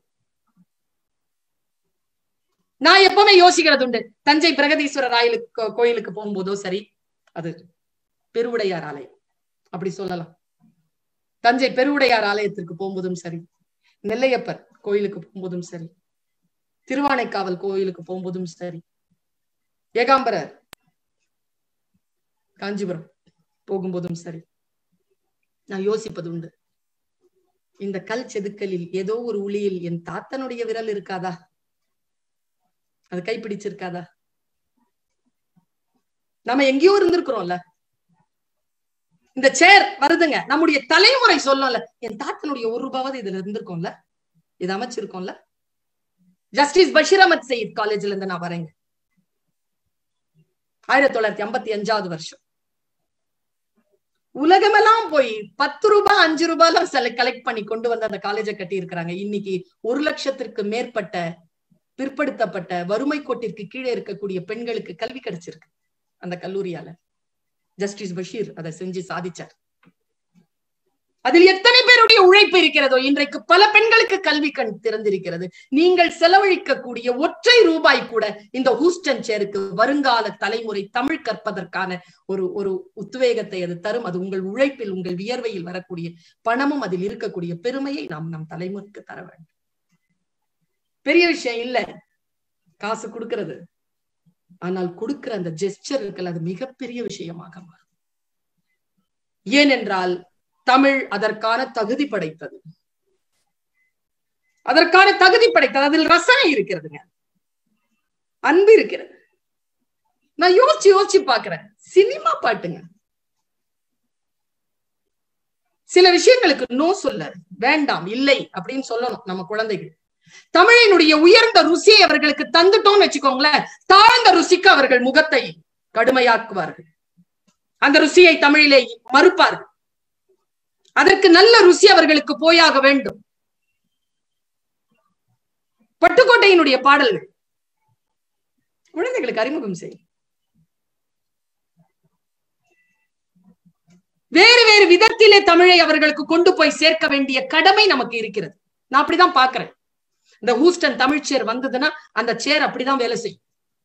நான் எப்பவுமே யோசிக்கிறது உண்டு தஞ்சை பிரகதீஸ்வரர் ஆயிலுக்கு கோயிலுக்கு போகும்போதோ சரி அது பெருவுடையார் ஆலயம் அப்படி சொல்லலாம் தஞ்சை பெருவுடையார் ஆலயத்திற்கு போகும்போதும் சரி நெல்லையப்பர் கோயிலுக்கு போகும்போதும் சரி திருவானைக்காவல் கோயிலுக்கு போகும்போதும் சரி ஏகாம்பரர் காஞ்சிபுரம் போகும்போதும் சரி நான் யோசிப்பது உண்டு இந்த கல் செதுக்கலில் ஏதோ ஒரு உளியில் என் தாத்தனுடைய விரல் இருக்காதா அது கைப்பிடிச்சிருக்காதா நம்ம எங்கேயோ இருந்திருக்கிறோம்ல இந்த சேர் வருதுங்க நம்முடைய தலைமுறை சொல்லும்ல என் தாத்தனுடைய ஒரு ரூபாவது இதுல இருந்திருக்கோம்ல இது அமைச்சிருக்கோம்ல ஜஸ்டிஸ் பஷீர் அஹமத் சயீத் காலேஜ்ல இருந்து நான் வரேங்க ஆயிரத்தி தொள்ளாயிரத்தி ஐம்பத்தி அஞ்சாவது வருஷம் உலகமெல்லாம் போய் பத்து ரூபாய் அஞ்சு ரூபாய்லாம் செல கலெக்ட் பண்ணி கொண்டு வந்து அந்த காலேஜை கட்டி இருக்கிறாங்க இன்னைக்கு ஒரு லட்சத்திற்கு மேற்பட்ட பிற்படுத்தப்பட்ட வறுமை கோட்டிற்கு கீழே இருக்கக்கூடிய பெண்களுக்கு கல்வி கிடைச்சிருக்கு அந்த கல்லூரியால ஜஸ்டிஸ் பஷீர் அதை செஞ்சு சாதிச்சார் அதில் எத்தனை பேருடைய உழைப்பு இருக்கிறதோ இன்றைக்கு பல பெண்களுக்கு கல்வி கண் திறந்திருக்கிறது நீங்கள் செலவழிக்கக்கூடிய ஒற்றை ரூபாய் கூட இந்த ஹூஸ்டன் சேருக்கு வருங்கால தலைமுறை தமிழ் கற்பதற்கான ஒரு ஒரு உத்வேகத்தை அது தரும் அது உங்கள் உழைப்பில் உங்கள் வியர்வையில் வரக்கூடிய பணமும் அதில் இருக்கக்கூடிய பெருமையை நாம் நம் தலைமுறைக்கு தர வேண்டும் பெரிய விஷயம் இல்ல காசு கொடுக்கிறது ஆனால் கொடுக்கிற அந்த ஜெஸ்டர் இருக்குல்ல அது மிகப்பெரிய விஷயமாக மாறும் ஏனென்றால் தமிழ் அதற்கான தகுதி படைத்தது அதற்கான தகுதி படைத்தது அதில் ரசனை இருக்கிறதுங்க அன்பு இருக்கிறது நான் யோசிச்சு யோசிச்சு பாக்குறேன் சினிமா பாட்டுங்க சில விஷயங்களுக்கு நோ சொல்ல வேண்டாம் இல்லை அப்படின்னு சொல்லணும் நம்ம குழந்தைகள் தமிழினுடைய உயர்ந்த ருசியை அவர்களுக்கு தந்துட்டோம்னு வச்சுக்கோங்களேன் தாழ்ந்த ருசிக்கு அவர்கள் முகத்தை கடுமையாக்குவார்கள் அந்த ருசியை தமிழிலே மறுப்பார்கள் அதற்கு நல்ல ருசி அவர்களுக்கு போயாக வேண்டும் பட்டுக்கோட்டையினுடைய பாடல்கள் குழந்தைகளுக்கு அறிமுகம் செய் வேறு வேறு விதத்திலே தமிழை அவர்களுக்கு கொண்டு போய் சேர்க்க வேண்டிய கடமை நமக்கு இருக்கிறது நான் அப்படிதான் பாக்குறேன் இந்த ஹூஸ்டன் தமிழ் சேர் வந்ததுன்னா அந்த சேர் அப்படிதான் வேலை செய்யும்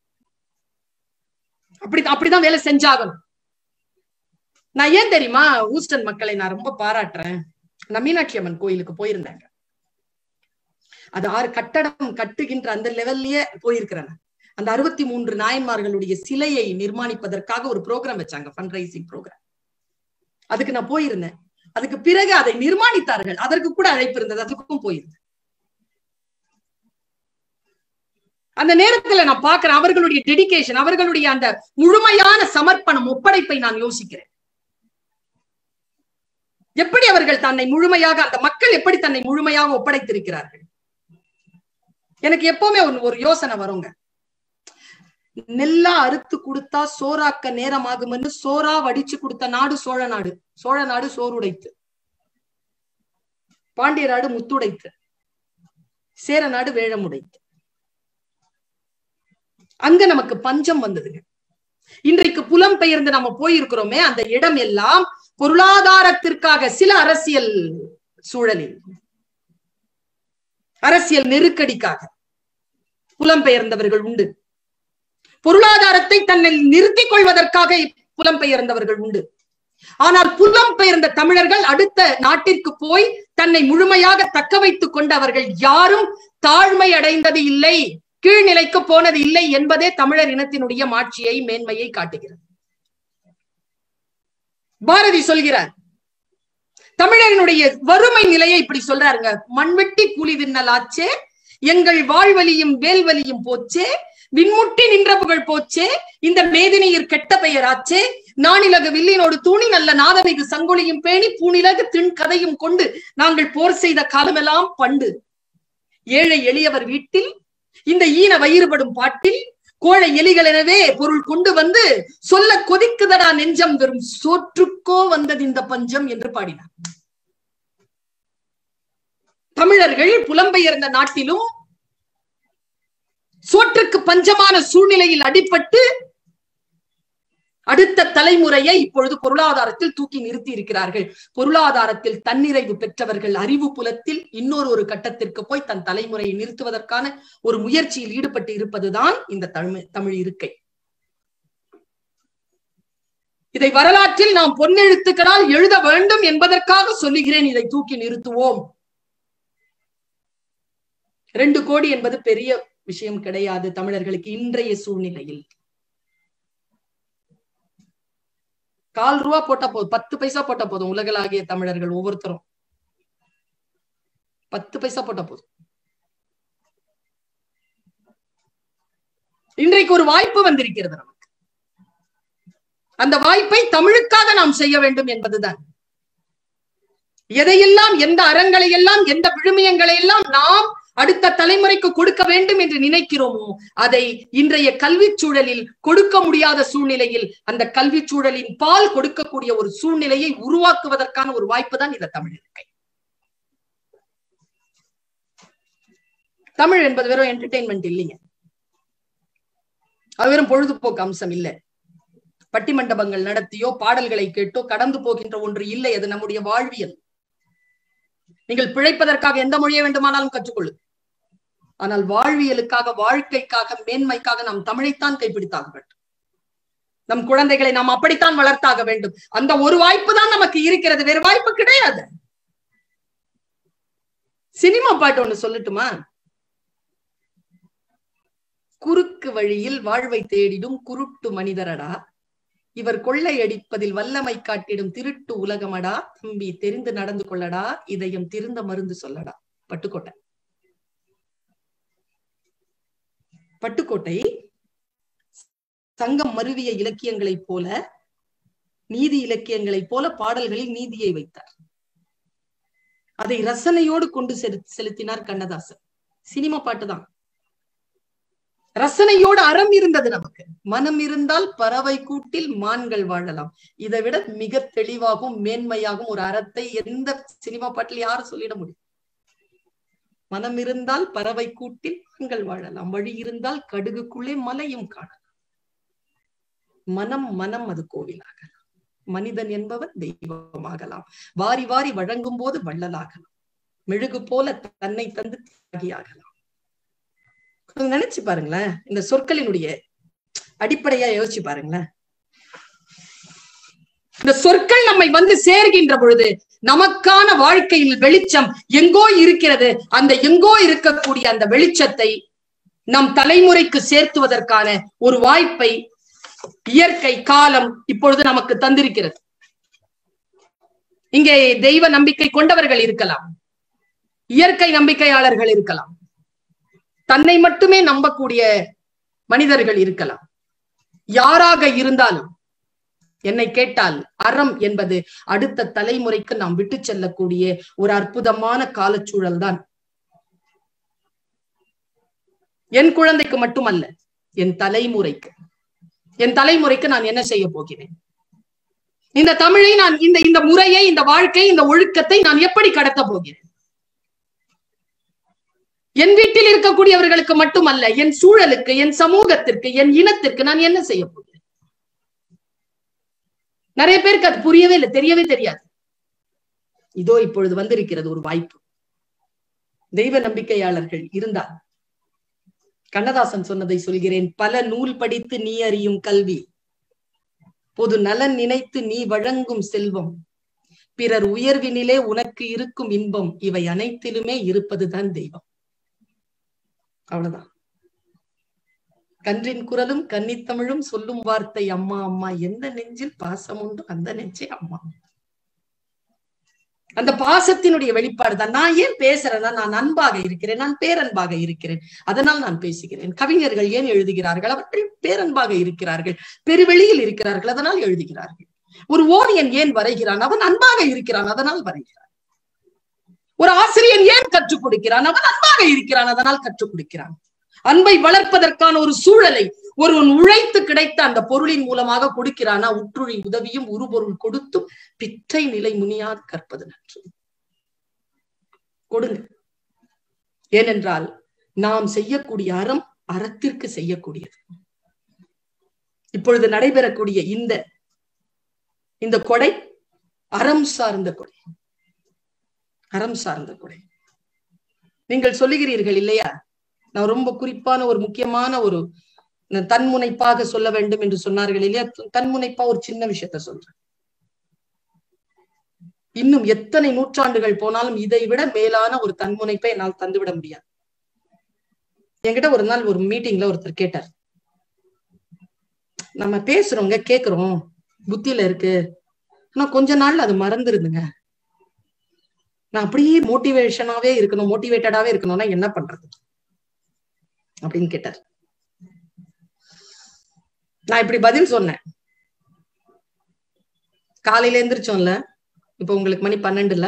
அப்படி அப்படிதான் வேலை செஞ்சாகணும் நான் ஏன் தெரியுமா ஹூஸ்டன் மக்களை நான் ரொம்ப பாராட்டுறேன் நான் மீனாட்சி அம்மன் கோயிலுக்கு போயிருந்தேங்க அது ஆறு கட்டடம் கட்டுகின்ற அந்த லெவல்லயே போயிருக்கிறேன் அந்த அறுபத்தி மூன்று நாயன்மார்களுடைய சிலையை நிர்மாணிப்பதற்காக ஒரு ப்ரோக்ராம் வச்சாங்க ஃபண்ட் ரைசிங் ப்ரோக்ராம் அதுக்கு நான் போயிருந்தேன் அதுக்கு பிறகு அதை நிர்மாணித்தார்கள் அதற்கு கூட அழைப்பு இருந்தது அதுக்கும் போயிருந்தேன் அந்த நேரத்துல நான் பாக்குறேன் அவர்களுடைய டெடிகேஷன் அவர்களுடைய அந்த முழுமையான சமர்ப்பணம் ஒப்படைப்பை நான் யோசிக்கிறேன் எப்படி அவர்கள் தன்னை முழுமையாக அந்த மக்கள் எப்படி தன்னை முழுமையாக ஒப்படைத்திருக்கிறார்கள் எனக்கு எப்பவுமே ஒரு யோசனை வருங்க நெல்லா அறுத்து கொடுத்தா சோறாக்க நேரமாகும்னு சோறா வடிச்சு கொடுத்த நாடு சோழ நாடு சோழ நாடு சோறுடைத்து பாண்டிய நாடு முத்துடைத்து சேர நாடு வேழமுடைத்து அங்க நமக்கு பஞ்சம் வந்ததுங்க இன்றைக்கு புலம் பெயர்ந்து நம்ம போயிருக்கிறோமே அந்த இடம் எல்லாம் பொருளாதாரத்திற்காக சில அரசியல் சூழலில் அரசியல் நெருக்கடிக்காக புலம்பெயர்ந்தவர்கள் உண்டு பொருளாதாரத்தை தன்னை நிறுத்திக் கொள்வதற்காக புலம்பெயர்ந்தவர்கள் உண்டு ஆனால் புலம்பெயர்ந்த தமிழர்கள் அடுத்த நாட்டிற்கு போய் தன்னை முழுமையாக தக்க வைத்துக் கொண்டவர்கள் யாரும் தாழ்மை அடைந்தது இல்லை கீழ்நிலைக்கு போனது இல்லை என்பதே தமிழர் இனத்தினுடைய மாட்சியை மேன்மையை காட்டுகிறது பாரதி சொல்கிறார் தமிழனுடைய வறுமை நிலையை இப்படி சொல்றாருங்க மண்வெட்டி கூலி தின்னல் ஆச்சே எங்கள் வாழ்வலியும் வேல்வலியும் போச்சே விண்முட்டி நின்ற புகழ் போச்சே இந்த மேதினியர் கெட்ட பெயர் ஆச்சே நானிலகு வில்லினோடு தூணி நல்ல நாதமிகு சங்கொலியும் பேணி பூனிலகு திண் கதையும் கொண்டு நாங்கள் போர் செய்த காலமெல்லாம் பண்டு ஏழை எளியவர் வீட்டில் இந்த ஈன வயிறுபடும் பாட்டில் கோழை எலிகள் எனவே பொருள் கொண்டு வந்து சொல்ல கொதிக்குதடா நெஞ்சம் வெறும் சோற்றுக்கோ வந்தது இந்த பஞ்சம் என்று பாடினார் தமிழர்கள் புலம்பெயர்ந்த நாட்டிலும் சோற்றுக்கு பஞ்சமான சூழ்நிலையில் அடிபட்டு அடுத்த தலைமுறையை இப்பொழுது பொருளாதாரத்தில் தூக்கி நிறுத்தி இருக்கிறார்கள் பொருளாதாரத்தில் தன்னிறைவு பெற்றவர்கள் அறிவு புலத்தில் இன்னொரு ஒரு கட்டத்திற்கு போய் தன் தலைமுறையை நிறுத்துவதற்கான ஒரு முயற்சியில் ஈடுபட்டு இருப்பதுதான் இந்த தமிழ் தமிழ் இருக்கை இதை வரலாற்றில் நாம் பொன்னெழுத்துக்களால் எழுத வேண்டும் என்பதற்காக சொல்லுகிறேன் இதை தூக்கி நிறுத்துவோம் ரெண்டு கோடி என்பது பெரிய விஷயம் கிடையாது தமிழர்களுக்கு இன்றைய சூழ்நிலையில் கால் ரூபா போட்டா போதும் பத்து பைசா போட்டா போதும் உலகளாகிய தமிழர்கள் ஒவ்வொருத்தரும் பத்து பைசா போட்டா போதும் இன்றைக்கு ஒரு வாய்ப்பு வந்திருக்கிறது நமக்கு அந்த வாய்ப்பை தமிழுக்காக நாம் செய்ய வேண்டும் என்பதுதான் எதையெல்லாம் எந்த அறங்களை எல்லாம் எந்த விழுமியங்களை எல்லாம் நாம் அடுத்த தலைமுறைக்கு கொடுக்க வேண்டும் என்று நினைக்கிறோமோ அதை இன்றைய கல்வி சூழலில் கொடுக்க முடியாத சூழ்நிலையில் அந்த கல்வி சூழலின் பால் கொடுக்கக்கூடிய ஒரு சூழ்நிலையை உருவாக்குவதற்கான ஒரு வாய்ப்பு தான் இந்த தமிழ் இருக்கை தமிழ் என்பது வெறும் என்டர்டெயின்மெண்ட் இல்லைங்க அது வெறும் பொழுதுபோக்கு அம்சம் இல்லை பட்டிமண்டபங்கள் நடத்தியோ பாடல்களை கேட்டோ கடந்து போகின்ற ஒன்று இல்லை அது நம்முடைய வாழ்வியல் நீங்கள் பிழைப்பதற்காக எந்த மொழியை வேண்டுமானாலும் கற்றுக்கொள்ளு ஆனால் வாழ்வியலுக்காக வாழ்க்கைக்காக மேன்மைக்காக நாம் தமிழைத்தான் கைப்பிடித்தாக வேண்டும் நம் குழந்தைகளை நாம் அப்படித்தான் வளர்த்தாக வேண்டும் அந்த ஒரு வாய்ப்பு தான் நமக்கு இருக்கிறது வேறு வாய்ப்பு கிடையாது சினிமா பாட்டு ஒண்ணு சொல்லட்டுமா குறுக்கு வழியில் வாழ்வை தேடிடும் குருட்டு மனிதரடா இவர் கொள்ளையடிப்பதில் வல்லமை காட்டிடும் திருட்டு உலகமடா தம்பி தெரிந்து நடந்து கொள்ளடா இதயம் திருந்த மருந்து சொல்லடா பட்டுக்கோட்டை பட்டுக்கோட்டை சங்கம் மருவிய இலக்கியங்களைப் போல நீதி இலக்கியங்களைப் போல பாடல்களில் நீதியை வைத்தார் அதை ரசனையோடு கொண்டு செலுத்தினார் கண்ணதாசன் சினிமா பாட்டுதான் ரசனையோடு அறம் இருந்தது நமக்கு மனம் இருந்தால் பறவை கூட்டில் மான்கள் வாழலாம் இதை விட மிக தெளிவாகவும் மேன்மையாகவும் ஒரு அறத்தை எந்த சினிமா பாட்டில் யாரும் சொல்லிட முடியும் மனம் இருந்தால் பறவை கூட்டில் மான்கள் வாழலாம் வழி இருந்தால் கடுகுக்குள்ளே மலையும் காணலாம் மனம் மனம் அது கோவிலாகலாம் மனிதன் என்பவன் தெய்வமாகலாம் வாரி வாரி வழங்கும் போது வள்ளலாகலாம் மெழுகு போல தன்னை தந்து தியாகியாகலாம் நினைச்சு பாருங்களேன் இந்த சொற்களினுடைய அடிப்படையா யோசிச்சு பாருங்களேன் இந்த சொற்கள் நம்மை வந்து சேர்கின்ற பொழுது நமக்கான வாழ்க்கையில் வெளிச்சம் எங்கோ இருக்கிறது அந்த எங்கோ இருக்கக்கூடிய அந்த வெளிச்சத்தை நம் தலைமுறைக்கு சேர்த்துவதற்கான ஒரு வாய்ப்பை இயற்கை காலம் இப்பொழுது நமக்கு தந்திருக்கிறது இங்கே தெய்வ நம்பிக்கை கொண்டவர்கள் இருக்கலாம் இயற்கை நம்பிக்கையாளர்கள் இருக்கலாம் தன்னை மட்டுமே நம்பக்கூடிய மனிதர்கள் இருக்கலாம் யாராக இருந்தாலும் என்னை கேட்டால் அறம் என்பது அடுத்த தலைமுறைக்கு நாம் விட்டு செல்லக்கூடிய ஒரு அற்புதமான காலச்சூழல் தான் என் குழந்தைக்கு மட்டுமல்ல என் தலைமுறைக்கு என் தலைமுறைக்கு நான் என்ன செய்ய போகிறேன் இந்த தமிழை நான் இந்த இந்த முறையை இந்த வாழ்க்கை இந்த ஒழுக்கத்தை நான் எப்படி கடத்த போகிறேன் என் வீட்டில் இருக்கக்கூடியவர்களுக்கு மட்டுமல்ல என் சூழலுக்கு என் சமூகத்திற்கு என் இனத்திற்கு நான் என்ன செய்ய போகிறேன் நிறைய பேருக்கு அது புரியவே இல்லை தெரியவே தெரியாது இதோ இப்பொழுது வந்திருக்கிறது ஒரு வாய்ப்பு தெய்வ நம்பிக்கையாளர்கள் இருந்தால் கண்ணதாசன் சொன்னதை சொல்கிறேன் பல நூல் படித்து நீ அறியும் கல்வி பொது நலன் நினைத்து நீ வழங்கும் செல்வம் பிறர் உயர்வினிலே உனக்கு இருக்கும் இன்பம் இவை அனைத்திலுமே இருப்பதுதான் தெய்வம் அவ்வளவுதான் கன்றின் குரலும் கன்னித்தமிழும் சொல்லும் வார்த்தை அம்மா அம்மா எந்த நெஞ்சில் பாசம் உண்டு அந்த நெஞ்சே அம்மா அந்த பாசத்தினுடைய வெளிப்பாடு தான் நான் ஏன் பேசுறேன்னா நான் அன்பாக இருக்கிறேன் நான் பேரன்பாக இருக்கிறேன் அதனால் நான் பேசுகிறேன் கவிஞர்கள் ஏன் எழுதுகிறார்கள் அவர்கள் பேரன்பாக இருக்கிறார்கள் பெருவெளியில் இருக்கிறார்கள் அதனால் எழுதுகிறார்கள் ஒரு ஓவியன் ஏன் வரைகிறான் அவன் அன்பாக இருக்கிறான் அதனால் வரைகிறான் ஒரு ஆசிரியன் ஏன் கற்றுக் கொடுக்கிறான் அவன் அன்பாக இருக்கிறான் அதனால் கற்றுக் கொடுக்கிறான் அன்பை வளர்ப்பதற்கான ஒரு சூழலை ஒருவன் உழைத்து கிடைத்த அந்த பொருளின் மூலமாக கொடுக்கிறானா உற்றுழி உதவியும் உருபொருள் கொடுத்தும் பிற்றை நிலை முனியாது கற்பது நன்று கொடுங்க ஏனென்றால் நாம் செய்யக்கூடிய அறம் அறத்திற்கு செய்யக்கூடியது இப்பொழுது நடைபெறக்கூடிய இந்த இந்த கொடை அறம் சார்ந்த கொடை அறம் சார்ந்த கொடை நீங்கள் சொல்லுகிறீர்கள் இல்லையா நான் ரொம்ப குறிப்பான ஒரு முக்கியமான ஒரு தன்முனைப்பாக சொல்ல வேண்டும் என்று சொன்னார்கள் இல்லையா தன்முனைப்பா ஒரு சின்ன விஷயத்த சொல்றேன் இன்னும் எத்தனை நூற்றாண்டுகள் போனாலும் இதை விட மேலான ஒரு தன்முனைப்பை என்னால் தந்துவிட முடியாது என்கிட்ட ஒரு நாள் ஒரு மீட்டிங்ல ஒருத்தர் கேட்டார் நம்ம பேசுறோங்க கேக்குறோம் புத்தியில இருக்கு ஆனா கொஞ்ச நாள்ல அது மறந்துருதுங்க நான் அப்படியே மோட்டிவேஷனாவே இருக்கணும் மோட்டிவேட்டடாவே இருக்கணும்னா என்ன பண்றது அப்படின்னு கேட்டார் நான் இப்படி பதில் சொன்னேன் காலையில எந்திரிச்சோம்ல இப்ப உங்களுக்கு மணி பன்னெண்டுல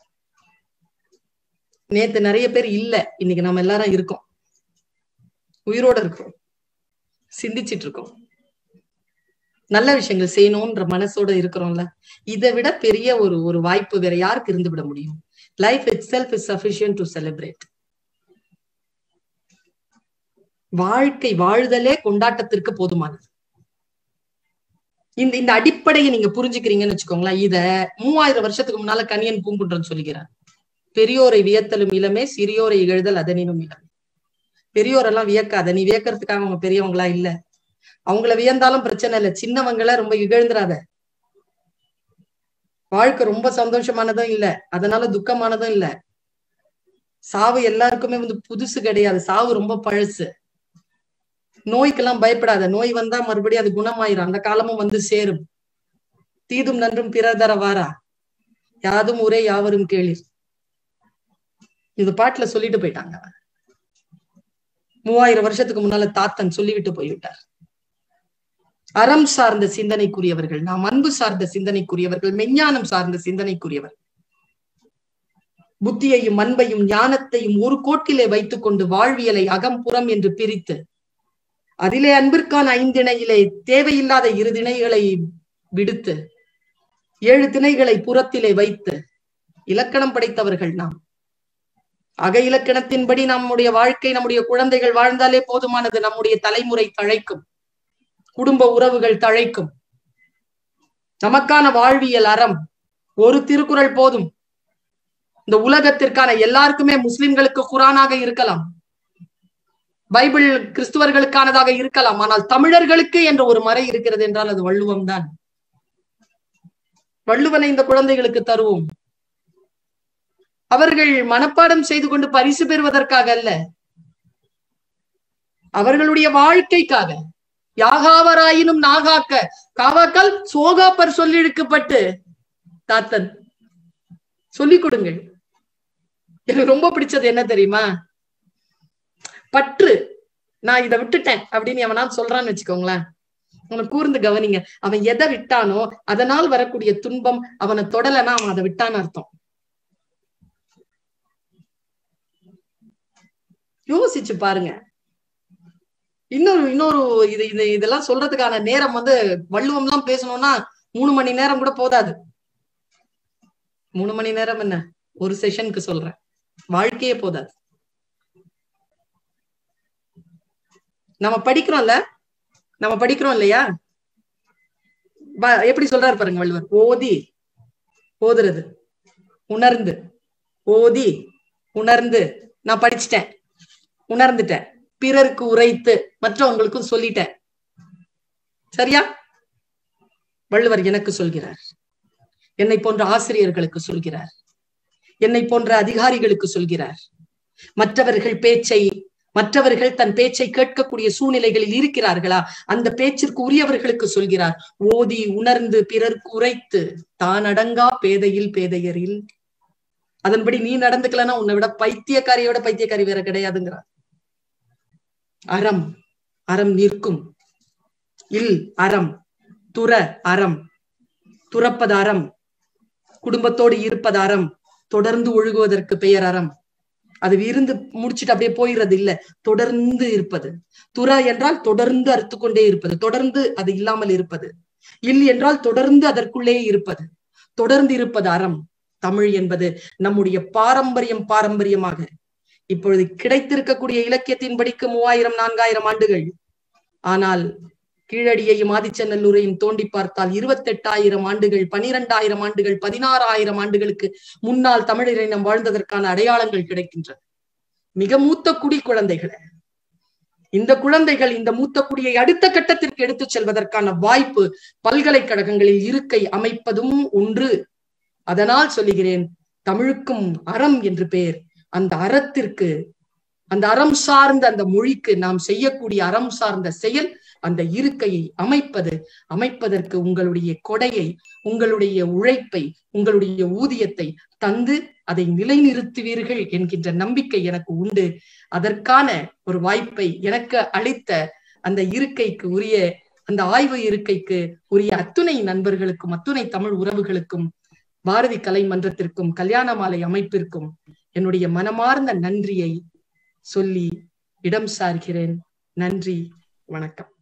நேத்து நிறைய பேர் இல்ல இன்னைக்கு நம்ம எல்லாரும் இருக்கோம் உயிரோட இருக்கோம் சிந்திச்சிட்டு இருக்கோம் நல்ல விஷயங்கள் செய்யணும்ன்ற மனசோட இருக்கிறோம்ல இதை விட பெரிய ஒரு ஒரு வாய்ப்பு வேற யாருக்கு இருந்து விட முடியும் life itself is sufficient to celebrate வாழ்க்கை வாழ்தலே கொண்டாட்டத்திற்கு போதுமானது இந்த இந்த அடிப்படையை நீங்க புரிஞ்சுக்கிறீங்கன்னு வச்சுக்கோங்களேன் இத மூவாயிரம் வருஷத்துக்கு முன்னால கனியன் பூங்குன்றன் சொல்லுகிறார் பெரியோரை வியத்தலும் இளமே சிறியோரை இகழ்தல் அதனினும் இளமே பெரியோரெல்லாம் வியக்காத நீ வியக்கிறதுக்காக அவங்க பெரியவங்களா இல்ல அவங்கள வியந்தாலும் பிரச்சனை இல்லை சின்னவங்கள ரொம்ப இகழ்ந்துராத வாழ்க்கை ரொம்ப சந்தோஷமானதும் இல்ல அதனால துக்கமானதும் இல்ல சாவு எல்லாருக்குமே வந்து புதுசு கிடையாது சாவு ரொம்ப பழசு நோய்க்கெல்லாம் பயப்படாத நோய் வந்தா மறுபடியும் அது குணமாயிரும் அந்த காலமும் வந்து சேரும் தீதும் நன்றும் பிறர் தர வாரா யாதும் ஒரே யாவரும் கேளிர் இது பாட்டுல சொல்லிட்டு போயிட்டாங்க மூவாயிரம் வருஷத்துக்கு முன்னால தாத்தன் சொல்லிவிட்டு போய்விட்டார் அறம் சார்ந்த சிந்தனைக்குரியவர்கள் நாம் அன்பு சார்ந்த சிந்தனைக்குரியவர்கள் மெஞ்ஞானம் சார்ந்த சிந்தனைக்குரியவர் புத்தியையும் அன்பையும் ஞானத்தையும் ஒரு கோட்டிலே வைத்துக் கொண்டு வாழ்வியலை அகம்புறம் என்று பிரித்து அதிலே அன்பிற்கான ஐந்திணையிலே தேவையில்லாத இரு திணைகளை விடுத்து ஏழு திணைகளை புறத்திலே வைத்து இலக்கணம் படைத்தவர்கள் நாம் அக இலக்கணத்தின்படி நம்முடைய வாழ்க்கை நம்முடைய குழந்தைகள் வாழ்ந்தாலே போதுமானது நம்முடைய தலைமுறை தழைக்கும் குடும்ப உறவுகள் தழைக்கும் நமக்கான வாழ்வியல் அறம் ஒரு திருக்குறள் போதும் இந்த உலகத்திற்கான எல்லாருக்குமே முஸ்லிம்களுக்கு குரானாக இருக்கலாம் பைபிள் கிறிஸ்துவர்களுக்கானதாக இருக்கலாம் ஆனால் தமிழர்களுக்கு என்ற ஒரு மறை இருக்கிறது என்றால் அது வள்ளுவம் தான் வள்ளுவனை இந்த குழந்தைகளுக்கு தருவோம் அவர்கள் மனப்பாடம் செய்து கொண்டு பரிசு பெறுவதற்காக அல்ல அவர்களுடைய வாழ்க்கைக்காக யாகாவராயினும் நாகாக்க காவாக்கால் சோகாப்பர் சொல்லிழுக்கப்பட்டு தாத்தன் சொல்லிக் கொடுங்கள் எனக்கு ரொம்ப பிடிச்சது என்ன தெரியுமா பற்று நான் இதை விட்டுட்டேன் அப்படின்னு எவனாவது சொல்றான்னு வச்சுக்கோங்களேன் அவனை கூர்ந்து கவனிங்க அவன் எதை விட்டானோ அதனால் வரக்கூடிய துன்பம் அவனை தொடலைன்னா அவன் அதை விட்டான்னு அர்த்தம் யோசிச்சு பாருங்க இன்னொரு இன்னொரு இது இது இதெல்லாம் சொல்றதுக்கான நேரம் வந்து வள்ளுவம் எல்லாம் பேசணும்னா மூணு மணி நேரம் கூட போதாது மூணு மணி நேரம் என்ன ஒரு செஷனுக்கு சொல்றேன் வாழ்க்கையே போதாது நம்ம படிக்கிறோம்ல நம்ம படிக்கிறோம் இல்லையா எப்படி சொல்றாரு பாருங்க வள்ளுவர் ஓதி ஓதுறது உணர்ந்து ஓதி உணர்ந்து நான் படிச்சுட்டேன் உணர்ந்துட்டேன் பிறருக்கு உரைத்து மற்றவங்களுக்கும் சொல்லிட்டேன் சரியா வள்ளுவர் எனக்கு சொல்கிறார் என்னை போன்ற ஆசிரியர்களுக்கு சொல்கிறார் என்னை போன்ற அதிகாரிகளுக்கு சொல்கிறார் மற்றவர்கள் பேச்சை மற்றவர்கள் தன் பேச்சை கேட்கக்கூடிய சூழ்நிலைகளில் இருக்கிறார்களா அந்த பேச்சிற்கு உரியவர்களுக்கு சொல்கிறார் ஓதி உணர்ந்து பிறர்க்கு உரைத்து தான் அடங்கா பேதையில் பேதையரில் அதன்படி நீ நடந்துக்கலன்னா உன்னை விட பைத்தியக்காரியோட பைத்தியக்காரி வேற கிடையாதுங்கிறார் அறம் அறம் நிற்கும் இல் அறம் துற அறம் துறப்பது அறம் குடும்பத்தோடு இருப்பது அறம் தொடர்ந்து ஒழுகுவதற்கு பெயர் அறம் அது இருந்து முடிச்சுட்டு அப்படியே போயிடுறது இல்ல தொடர்ந்து இருப்பது துற என்றால் தொடர்ந்து அறுத்து கொண்டே இருப்பது தொடர்ந்து அது இல்லாமல் இருப்பது இல் என்றால் தொடர்ந்து அதற்குள்ளே இருப்பது தொடர்ந்து இருப்பது அறம் தமிழ் என்பது நம்முடைய பாரம்பரியம் பாரம்பரியமாக இப்பொழுது கிடைத்திருக்கக்கூடிய இலக்கியத்தின்படிக்கு மூவாயிரம் நான்காயிரம் ஆண்டுகள் ஆனால் கீழடியையும் ஆதிச்சநல்லூரையும் தோண்டி பார்த்தால் இருபத்தெட்டாயிரம் ஆண்டுகள் பனிரெண்டாயிரம் ஆண்டுகள் பதினாறாயிரம் ஆண்டுகளுக்கு முன்னால் தமிழினம் வாழ்ந்ததற்கான அடையாளங்கள் கிடைக்கின்றன மிக மூத்த குடி குழந்தைகளை இந்த குழந்தைகள் இந்த மூத்த குடியை அடுத்த கட்டத்திற்கு எடுத்துச் செல்வதற்கான வாய்ப்பு பல்கலைக்கழகங்களில் இருக்கை அமைப்பதும் ஒன்று அதனால் சொல்லுகிறேன் தமிழுக்கும் அறம் என்று பெயர் அந்த அறத்திற்கு அந்த அறம் சார்ந்த அந்த மொழிக்கு நாம் செய்யக்கூடிய அறம் சார்ந்த செயல் அந்த இருக்கையை அமைப்பது அமைப்பதற்கு உங்களுடைய கொடையை உங்களுடைய உழைப்பை உங்களுடைய ஊதியத்தை தந்து அதை நிலைநிறுத்துவீர்கள் என்கின்ற நம்பிக்கை எனக்கு உண்டு அதற்கான ஒரு வாய்ப்பை எனக்கு அளித்த அந்த இருக்கைக்கு உரிய அந்த ஆய்வு இருக்கைக்கு உரிய அத்துணை நண்பர்களுக்கும் அத்துணை தமிழ் உறவுகளுக்கும் பாரதி கலை மன்றத்திற்கும் கல்யாண மாலை அமைப்பிற்கும் என்னுடைய மனமார்ந்த நன்றியை சொல்லி இடம் சார்கிறேன் நன்றி வணக்கம்